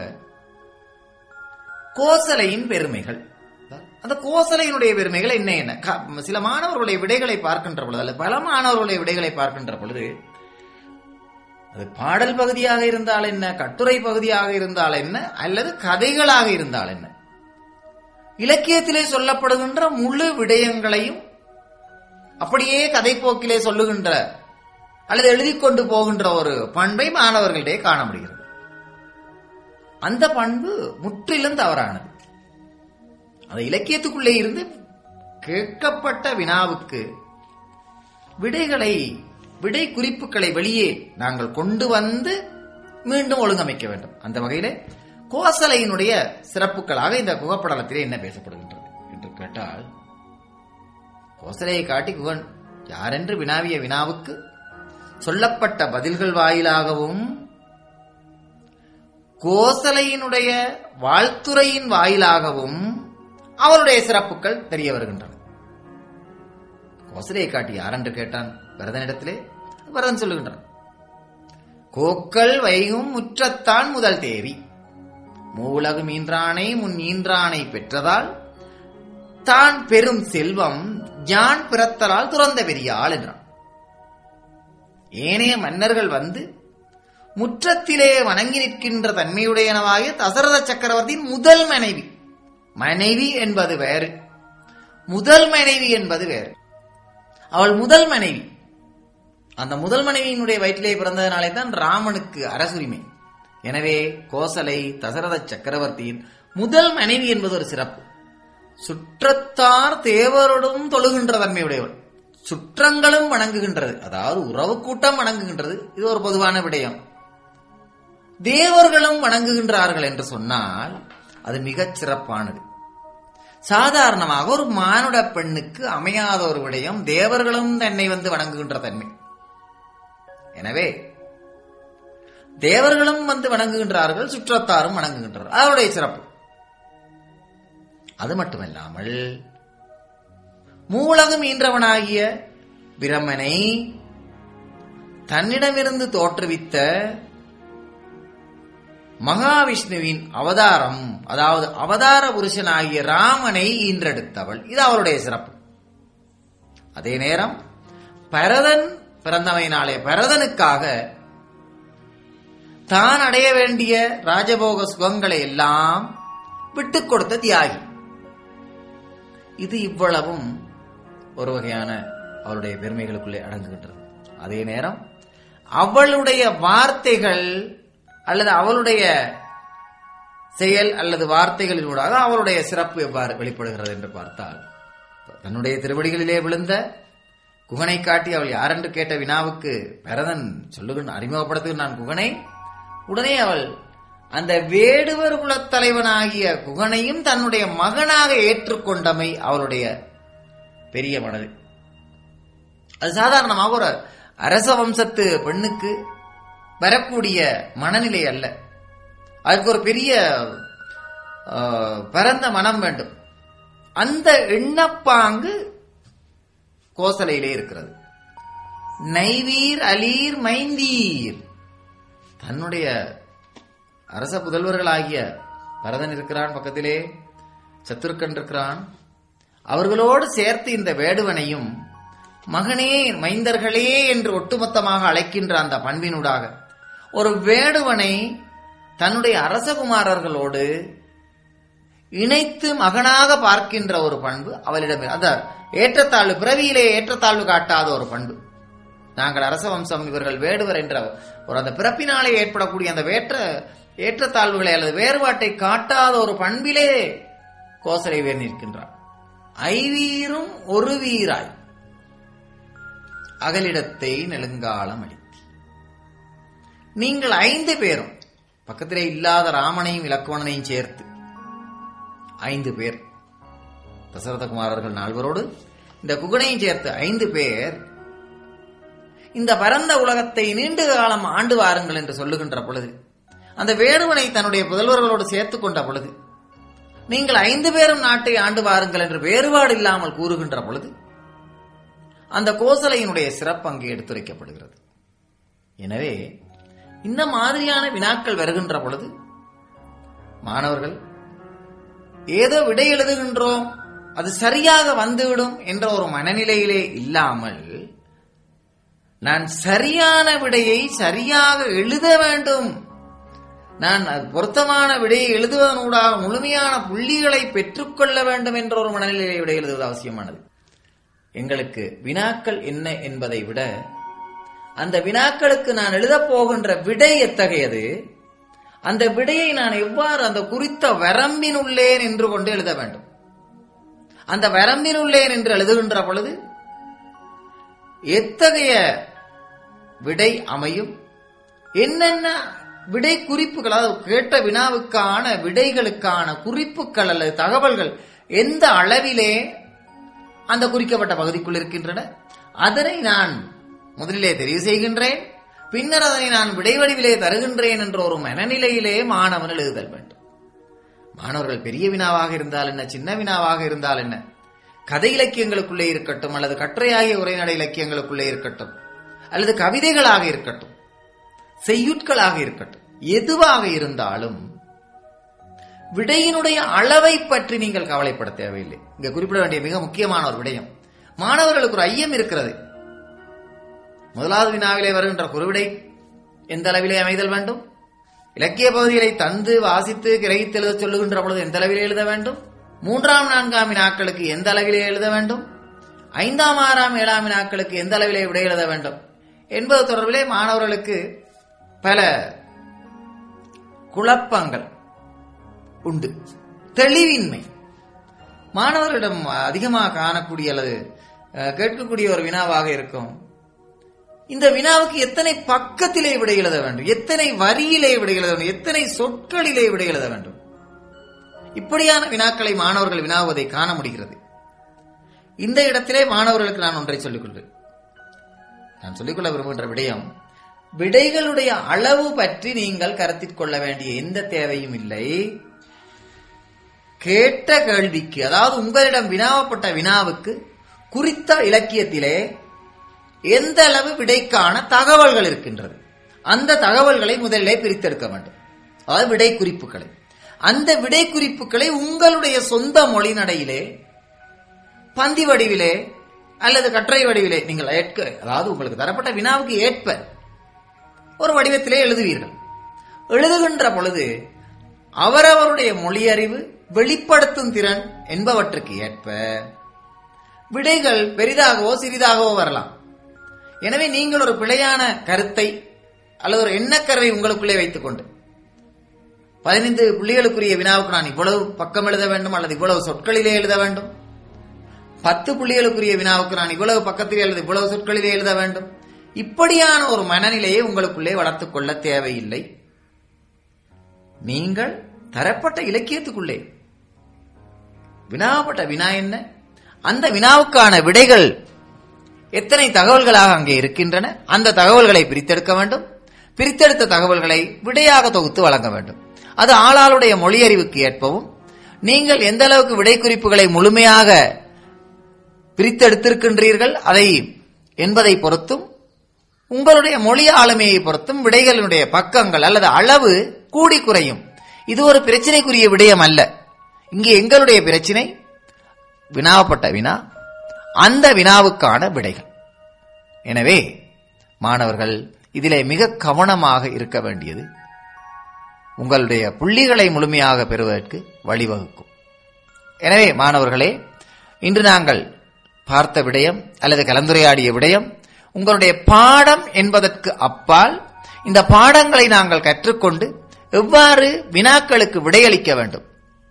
கோசலையின் பெருமைகள் அந்த கோசலையினுடைய பெருமைகள் என்ன என்ன க- சில மாணவர்களுடைய விடைகளை பார்க்கின்ற பொழுது அல்ல பல மாணவர்களுடைய விடைகளை பார்க்கின்ற பொழுது அது பாடல் பகுதியாக இருந்தால் என்ன கட்டுரை பகுதியாக இருந்தால் என்ன அல்லது கதைகளாக இருந்தால் என்ன இலக்கியத்திலே சொல்லப்படுகின்ற முழு விடயங்களையும் அப்படியே கதைப்போக்கிலே சொல்லுகின்ற அல்லது எழுதிக் கொண்டு போகின்ற ஒரு பண்பை மாணவர்களிடையே காண முடிகிறது அந்த பண்பு முற்றிலும் தவறானது அந்த இலக்கியத்துக்குள்ளே இருந்து கேட்கப்பட்ட வினாவுக்கு விடைகளை விடை குறிப்புகளை வெளியே நாங்கள் கொண்டு வந்து மீண்டும் ஒழுங்கமைக்க வேண்டும் அந்த வகையிலே கோசலையினுடைய சிறப்புகளாக இந்த குகப்படலத்திலே என்ன பேசப்படுகின்றது என்று கேட்டால் கோசலையை காட்டி குகன் யாரென்று வினாவிய வினாவுக்கு சொல்லப்பட்ட பதில்கள் வாயிலாகவும் கோசலையினுடைய வாழ்த்துறையின் வாயிலாகவும் அவருடைய சிறப்புகள் தெரிய வருகின்றன கோசலையை காட்டி யாரென்று கேட்டான் பரதனிடத்திலே பரதன் சொல்லுகின்றான் கோக்கள் வைகும் முற்றத்தான் முதல் தேவி மூலகு மீன்றானை முன் ஈன்றானை பெற்றதால் தான் பெரும் செல்வம் யான் பிறத்தலால் துறந்த பெரியாள் என்றான் ஏனைய மன்னர்கள் வந்து முற்றத்திலே வணங்கி நிற்கின்ற தன்மையுடையனவாகிய தசரத சக்கரவர்த்தியின் முதல் மனைவி மனைவி என்பது வேறு முதல் மனைவி என்பது வேறு அவள் முதல் மனைவி அந்த முதல் மனைவியினுடைய வயிற்றிலே பிறந்ததனாலே தான் ராமனுக்கு அரசுரிமை எனவே கோசலை தசரத சக்கரவர்த்தியின் முதல் மனைவி என்பது ஒரு சிறப்பு சுற்றத்தார் தேவரோடும் தொழுகின்ற தன்மையுடையவள் சுற்றங்களும் வணங்குகின்றது அதாவது உறவு கூட்டம் வணங்குகின்றது இது ஒரு பொதுவான விடயம் தேவர்களும் வணங்குகின்றார்கள் என்று சொன்னால் அது மிகச் சிறப்பானது சாதாரணமாக ஒரு மானுட பெண்ணுக்கு அமையாத ஒரு விடயம் தேவர்களும் தன்னை வந்து வணங்குகின்ற தன்மை எனவே தேவர்களும் வந்து வணங்குகின்றார்கள் சுற்றத்தாரும் வணங்குகின்றார்கள் அவருடைய சிறப்பு அது மட்டுமல்லாமல் மூலகம் ஈன்றவனாகிய பிரமனை தன்னிடமிருந்து தோற்றுவித்த மகாவிஷ்ணுவின் அவதாரம் அதாவது அவதார புருஷனாகிய ராமனை ஈன்றெடுத்தவள் இது அவளுடைய சிறப்பு அதே நேரம் பரதன் பிறந்தமையினாலே பரதனுக்காக தான் அடைய வேண்டிய ராஜபோக சுகங்களை எல்லாம் விட்டுக் கொடுத்த தியாகி இது இவ்வளவும் ஒரு வகையான அவளுடைய பெருமைகளுக்குள்ளே அடங்குகின்றது அதே நேரம் அவளுடைய வார்த்தைகள் அல்லது அவளுடைய செயல் அல்லது வார்த்தைகளினூடாக அவளுடைய சிறப்பு எவ்வாறு வெளிப்படுகிறது என்று பார்த்தால் தன்னுடைய திருவடிகளிலே விழுந்த குகனை காட்டி அவள் யாரென்று கேட்ட வினாவுக்கு பரதன் சொல்லுகின்ற அறிமுகப்படுத்துகின்றான் குகனை உடனே அவள் அந்த வேடுவர் குலத் தலைவனாகிய குகனையும் தன்னுடைய மகனாக ஏற்றுக்கொண்டமை அவளுடைய பெரிய மனது அது சாதாரணமாக ஒரு அரச வம்சத்து பெண்ணுக்கு வரக்கூடிய மனநிலை அல்ல அதுக்கு ஒரு பெரிய ஆஹ், பரந்த மனம் வேண்டும் அந்த எண்ணப்பாங்கு கோசலையிலே இருக்கிறது நைவீர் அலீர் மைந்தீர் தன்னுடைய அரச புதல்வர்களாகிய பரதன் இருக்கிறான் பக்கத்திலே சத்துருக்கன் இருக்கிறான் அவர்களோடு சேர்த்து இந்த வேடுவனையும் மகனே மைந்தர்களே என்று ஒட்டுமொத்தமாக அழைக்கின்ற அந்த பண்பினூடாக ஒரு வேடுவனை தன்னுடைய அரசகுமாரர்களோடு இணைத்து மகனாக பார்க்கின்ற ஒரு பண்பு அவளிடம் அத ஏற்றத்தாழ்வு பிறவியிலே ஏற்றத்தாழ்வு காட்டாத ஒரு பண்பு நாங்கள் அரச வம்சம் இவர்கள் வேடுவர் என்ற ஒரு அந்த பிறப்பினாலே ஏற்படக்கூடிய அந்த வேற்ற ஏற்றத்தாழ்வுகளை அல்லது வேறுபாட்டை காட்டாத ஒரு பண்பிலே கோசலை வேர் நிற்கின்றார் ஐவீரும் ஒரு வீராய் அகலிடத்தை நெடுங்காலம் அளித்தி நீங்கள் ஐந்து பேரும் பக்கத்திலே இல்லாத ராமனையும் இலக்குவனையும் சேர்த்து ஐந்து பேர் தசரதகுமாரர்கள் நால்வரோடு இந்த குகனையும் சேர்த்து ஐந்து பேர் இந்த பரந்த உலகத்தை நீண்ட காலம் ஆண்டு வாருங்கள் என்று சொல்லுகின்ற பொழுது அந்த வேடுவனை தன்னுடைய புதல்வர்களோடு சேர்த்துக் கொண்ட பொழுது நீங்கள் ஐந்து பேரும் நாட்டை ஆண்டு வாருங்கள் என்று வேறுபாடு இல்லாமல் கூறுகின்ற பொழுது அந்த கோசலையினுடைய சிறப்பு அங்கே எடுத்துரைக்கப்படுகிறது எனவே இந்த மாதிரியான வினாக்கள் வருகின்ற பொழுது மாணவர்கள் ஏதோ விடை எழுதுகின்றோம் அது சரியாக வந்துவிடும் என்ற ஒரு மனநிலையிலே இல்லாமல் நான் சரியான விடையை சரியாக எழுத வேண்டும் நான் அது பொருத்தமான விடையை எழுதுவதனூடாக முழுமையான புள்ளிகளை பெற்றுக்கொள்ள வேண்டும் என்ற ஒரு மனநிலையை விடை எழுதுவது அவசியமானது எங்களுக்கு வினாக்கள் என்ன என்பதை விட அந்த வினாக்களுக்கு நான் எழுதப் போகின்ற விடை எத்தகையது அந்த விடையை நான் எவ்வாறு அந்த குறித்த வரம்பினுள்ளே நின்று கொண்டு எழுத வேண்டும் அந்த வரம்பினுள்ளே நின்று எழுதுகின்ற பொழுது எத்தகைய விடை அமையும் என்னென்ன விடை குறிப்புகள் அதாவது கேட்ட வினாவுக்கான விடைகளுக்கான குறிப்புகள் அல்லது தகவல்கள் எந்த அளவிலே அந்த குறிக்கப்பட்ட பகுதிக்குள் இருக்கின்றன அதனை நான் முதலிலே தெரிவு செய்கின்றேன் பின்னர் அதனை நான் விடைவடிவிலே தருகின்றேன் என்ற ஒரு மனநிலையிலே மாணவன் எழுதுதல் வேண்டும் மாணவர்கள் பெரிய வினாவாக இருந்தால் என்ன சின்ன வினாவாக இருந்தால் என்ன கதை இலக்கியங்களுக்குள்ளே இருக்கட்டும் அல்லது கட்டுரையாகிய உரைநடை இலக்கியங்களுக்குள்ளே இருக்கட்டும் அல்லது கவிதைகளாக இருக்கட்டும் செய்யுட்களாக இருக்கட்டும் எதுவாக இருந்தாலும் விடையினுடைய அளவை பற்றி நீங்கள் கவலைப்பட தேவையில்லை இங்க குறிப்பிட வேண்டிய மிக முக்கியமான ஒரு விடயம் மாணவர்களுக்கு ஒரு ஐயம் இருக்கிறது முதலாவது வினாவிலே வருகின்ற குறுவிடை எந்த அளவிலே அமைதல் வேண்டும் இலக்கிய பகுதிகளை தந்து வாசித்து கிரகித்து எழுத சொல்லுகின்ற பொழுது எந்த அளவிலே எழுத வேண்டும் மூன்றாம் நான்காம் வினாக்களுக்கு எந்த அளவிலே எழுத வேண்டும் ஐந்தாம் ஆறாம் ஏழாம் வினாக்களுக்கு எந்த அளவிலே விடை எழுத வேண்டும் என்பது தொடர்பிலே மாணவர்களுக்கு பல குழப்பங்கள் உண்டு தெளிவின்மை மாணவர்களிடம் அதிகமாக காணக்கூடிய அல்லது அஹ், கேட்கக்கூடிய ஒரு வினாவாக இருக்கும் இந்த வினாவுக்கு எத்தனை பக்கத்திலே விடை எழுத வேண்டும் எத்தனை வரியிலே விடை எழுத வேண்டும் எத்தனை சொற்களிலே விடை எழுத வேண்டும் இப்படியான வினாக்களை மாணவர்கள் வினாவுவதை காண முடிகிறது இந்த இடத்திலே மாணவர்களுக்கு நான் ஒன்றை சொல்லிக் கொள்வேன் நான் சொல்லிக்கொள்ள விரும்புகின்ற விடயம் விடைகளுடைய அளவு பற்றி நீங்கள் கருத்தில் கொள்ள வேண்டிய எந்த தேவையும் இல்லை கேட்ட கேள்விக்கு அதாவது உங்களிடம் வினாவப்பட்ட வினாவுக்கு குறித்த இலக்கியத்திலே எந்த அளவு விடைக்கான தகவல்கள் இருக்கின்றது அந்த தகவல்களை முதலிலே பிரித்தெடுக்க வேண்டும் அதாவது விடை குறிப்புகளை அந்த விடை குறிப்புகளை உங்களுடைய சொந்த மொழி நடையிலே பந்தி வடிவிலே அல்லது கட்டுரை வடிவிலே நீங்கள் ஏற்க அதாவது உங்களுக்கு தரப்பட்ட வினாவுக்கு ஏற்ப ஒரு வடிவத்திலே எழுதுவீர்கள் எழுதுகின்ற பொழுது அவரவருடைய மொழியறிவு வெளிப்படுத்தும் திறன் என்பவற்றுக்கு ஏற்ப விடைகள் பெரிதாகவோ சிறிதாகவோ வரலாம் எனவே நீங்கள் ஒரு பிழையான கருத்தை அல்லது ஒரு எண்ணக்கருவை உங்களுக்குள்ளே வைத்துக் கொண்டு பதினைந்து புள்ளிகளுக்குரிய வினாவுக்கு நான் இவ்வளவு பக்கம் எழுத வேண்டும் அல்லது இவ்வளவு சொற்களிலே எழுத வேண்டும் பத்து புள்ளிகளுக்குரிய வினாவுக்கு நான் இவ்வளவு பக்கத்திலே அல்லது இவ்வளவு சொற்களிலே எழுத வேண்டும் இப்படியான ஒரு மனநிலையை உங்களுக்குள்ளே வளர்த்துக் கொள்ள தேவையில்லை நீங்கள் தரப்பட்ட இலக்கியத்துக்குள்ளே வினாவப்பட்ட வினா என்ன அந்த வினாவுக்கான விடைகள் எத்தனை தகவல்களாக அங்கே இருக்கின்றன அந்த தகவல்களை பிரித்தெடுக்க வேண்டும் பிரித்தெடுத்த தகவல்களை விடையாக தொகுத்து வழங்க வேண்டும் அது ஆளாளுடைய மொழியறிவுக்கு ஏற்பவும் நீங்கள் எந்த அளவுக்கு விடை குறிப்புகளை முழுமையாக பிரித்தெடுத்திருக்கின்றீர்கள் அதை என்பதை பொறுத்தும் உங்களுடைய மொழி ஆளுமையை பொறுத்தும் விடைகளுடைய பக்கங்கள் அல்லது அளவு கூடி குறையும் இது ஒரு பிரச்சனைக்குரிய விடயம் அல்ல இங்கே எங்களுடைய பிரச்சனை வினாவப்பட்ட வினா அந்த வினாவுக்கான விடைகள் எனவே மாணவர்கள் இதிலே மிக கவனமாக இருக்க வேண்டியது உங்களுடைய புள்ளிகளை முழுமையாக பெறுவதற்கு வழிவகுக்கும் எனவே மாணவர்களே இன்று நாங்கள் பார்த்த விடயம் அல்லது கலந்துரையாடிய விடயம் உங்களுடைய பாடம் என்பதற்கு அப்பால் இந்த பாடங்களை நாங்கள் கற்றுக்கொண்டு எவ்வாறு வினாக்களுக்கு விடையளிக்க வேண்டும்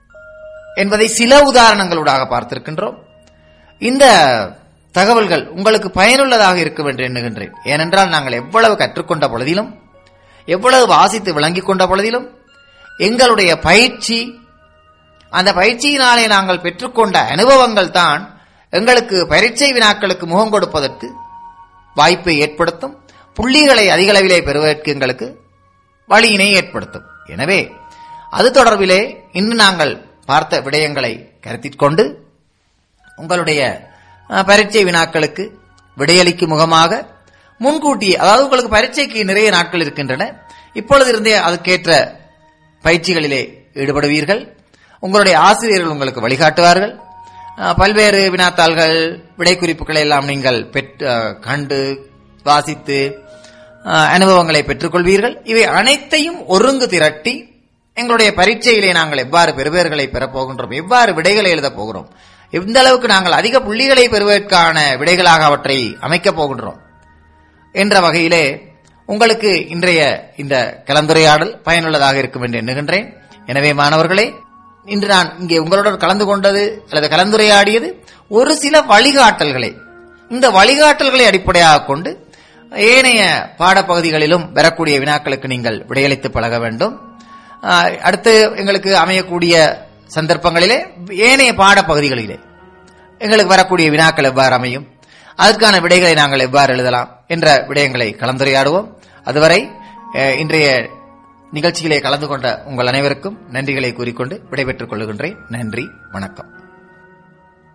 என்பதை சில உதாரணங்களூடாக பார்த்திருக்கின்றோம் இந்த தகவல்கள் உங்களுக்கு பயனுள்ளதாக இருக்கும் என்று எண்ணுகின்றேன் ஏனென்றால் நாங்கள் எவ்வளவு கற்றுக்கொண்ட பொழுதிலும் எவ்வளவு வாசித்து விளங்கிக் கொண்ட பொழுதிலும் எங்களுடைய பயிற்சி அந்த பயிற்சியினாலே நாங்கள் பெற்றுக்கொண்ட அனுபவங்கள் தான் எங்களுக்கு பரீட்சை வினாக்களுக்கு முகம் கொடுப்பதற்கு வாய்ப்பை ஏற்படுத்தும் புள்ளிகளை அதிக அளவிலே பெறுவதற்கு எங்களுக்கு வழியினை ஏற்படுத்தும் எனவே அது தொடர்பிலே இன்று நாங்கள் பார்த்த விடயங்களை கருத்தில் கொண்டு உங்களுடைய அஹ், பரீட்சை வினாக்களுக்கு விடையளிக்கும் முகமாக முன்கூட்டியே அதாவது உங்களுக்கு பரீட்சைக்கு நிறைய நாட்கள் இருக்கின்றன இப்பொழுது இருந்தே அதுக்கேற்ற பயிற்சிகளிலே ஈடுபடுவீர்கள் உங்களுடைய ஆசிரியர்கள் உங்களுக்கு வழிகாட்டுவார்கள் அஹ், பல்வேறு வினாத்தாள்கள் விடை குறிப்புகளை எல்லாம் நீங்கள் பெற்று அஹ், கண்டு வாசித்து அஹ், அனுபவங்களை பெற்றுக்கொள்வீர்கள் இவை அனைத்தையும் ஒருங்கு திரட்டி எங்களுடைய பரீட்சையிலே நாங்கள் எவ்வாறு பெறுபேறுகளை பெறப் போகின்றோம் எவ்வாறு விடைகளை எழுதப் போகிறோம் எந்த அளவுக்கு நாங்கள் அதிக புள்ளிகளை பெறுவதற்கான விடைகளாக அவற்றை அமைக்கப் போகின்றோம் என்ற வகையிலே உங்களுக்கு இன்றைய இந்த கலந்துரையாடல் பயனுள்ளதாக இருக்கும் என்று எண்ணுகின்றேன் எனவே மாணவர்களே இன்று நான் இங்கே உங்களுடன் கலந்து கொண்டது அல்லது கலந்துரையாடியது ஒரு சில வழிகாட்டல்களை இந்த வழிகாட்டல்களை அடிப்படையாக கொண்டு ஏனைய பாடப்பகுதிகளிலும் வரக்கூடிய வினாக்களுக்கு நீங்கள் விடையளித்து பழக வேண்டும் ஆஹ், அடுத்து எங்களுக்கு அமையக்கூடிய சந்தர்ப்பங்களிலே ஏனைய பாடப்பகுதிகளிலே எங்களுக்கு வரக்கூடிய வினாக்கள் எவ்வாறு அமையும் அதற்கான விடைகளை நாங்கள் எவ்வாறு எழுதலாம் என்ற விடயங்களை கலந்துரையாடுவோம் அதுவரை அஹ், இன்றைய நிகழ்ச்சியிலே கலந்து கொண்ட உங்கள் அனைவருக்கும் நன்றிகளை கூறிக்கொண்டு விடைபெற்றுக் கொள்கின்றேன் நன்றி வணக்கம்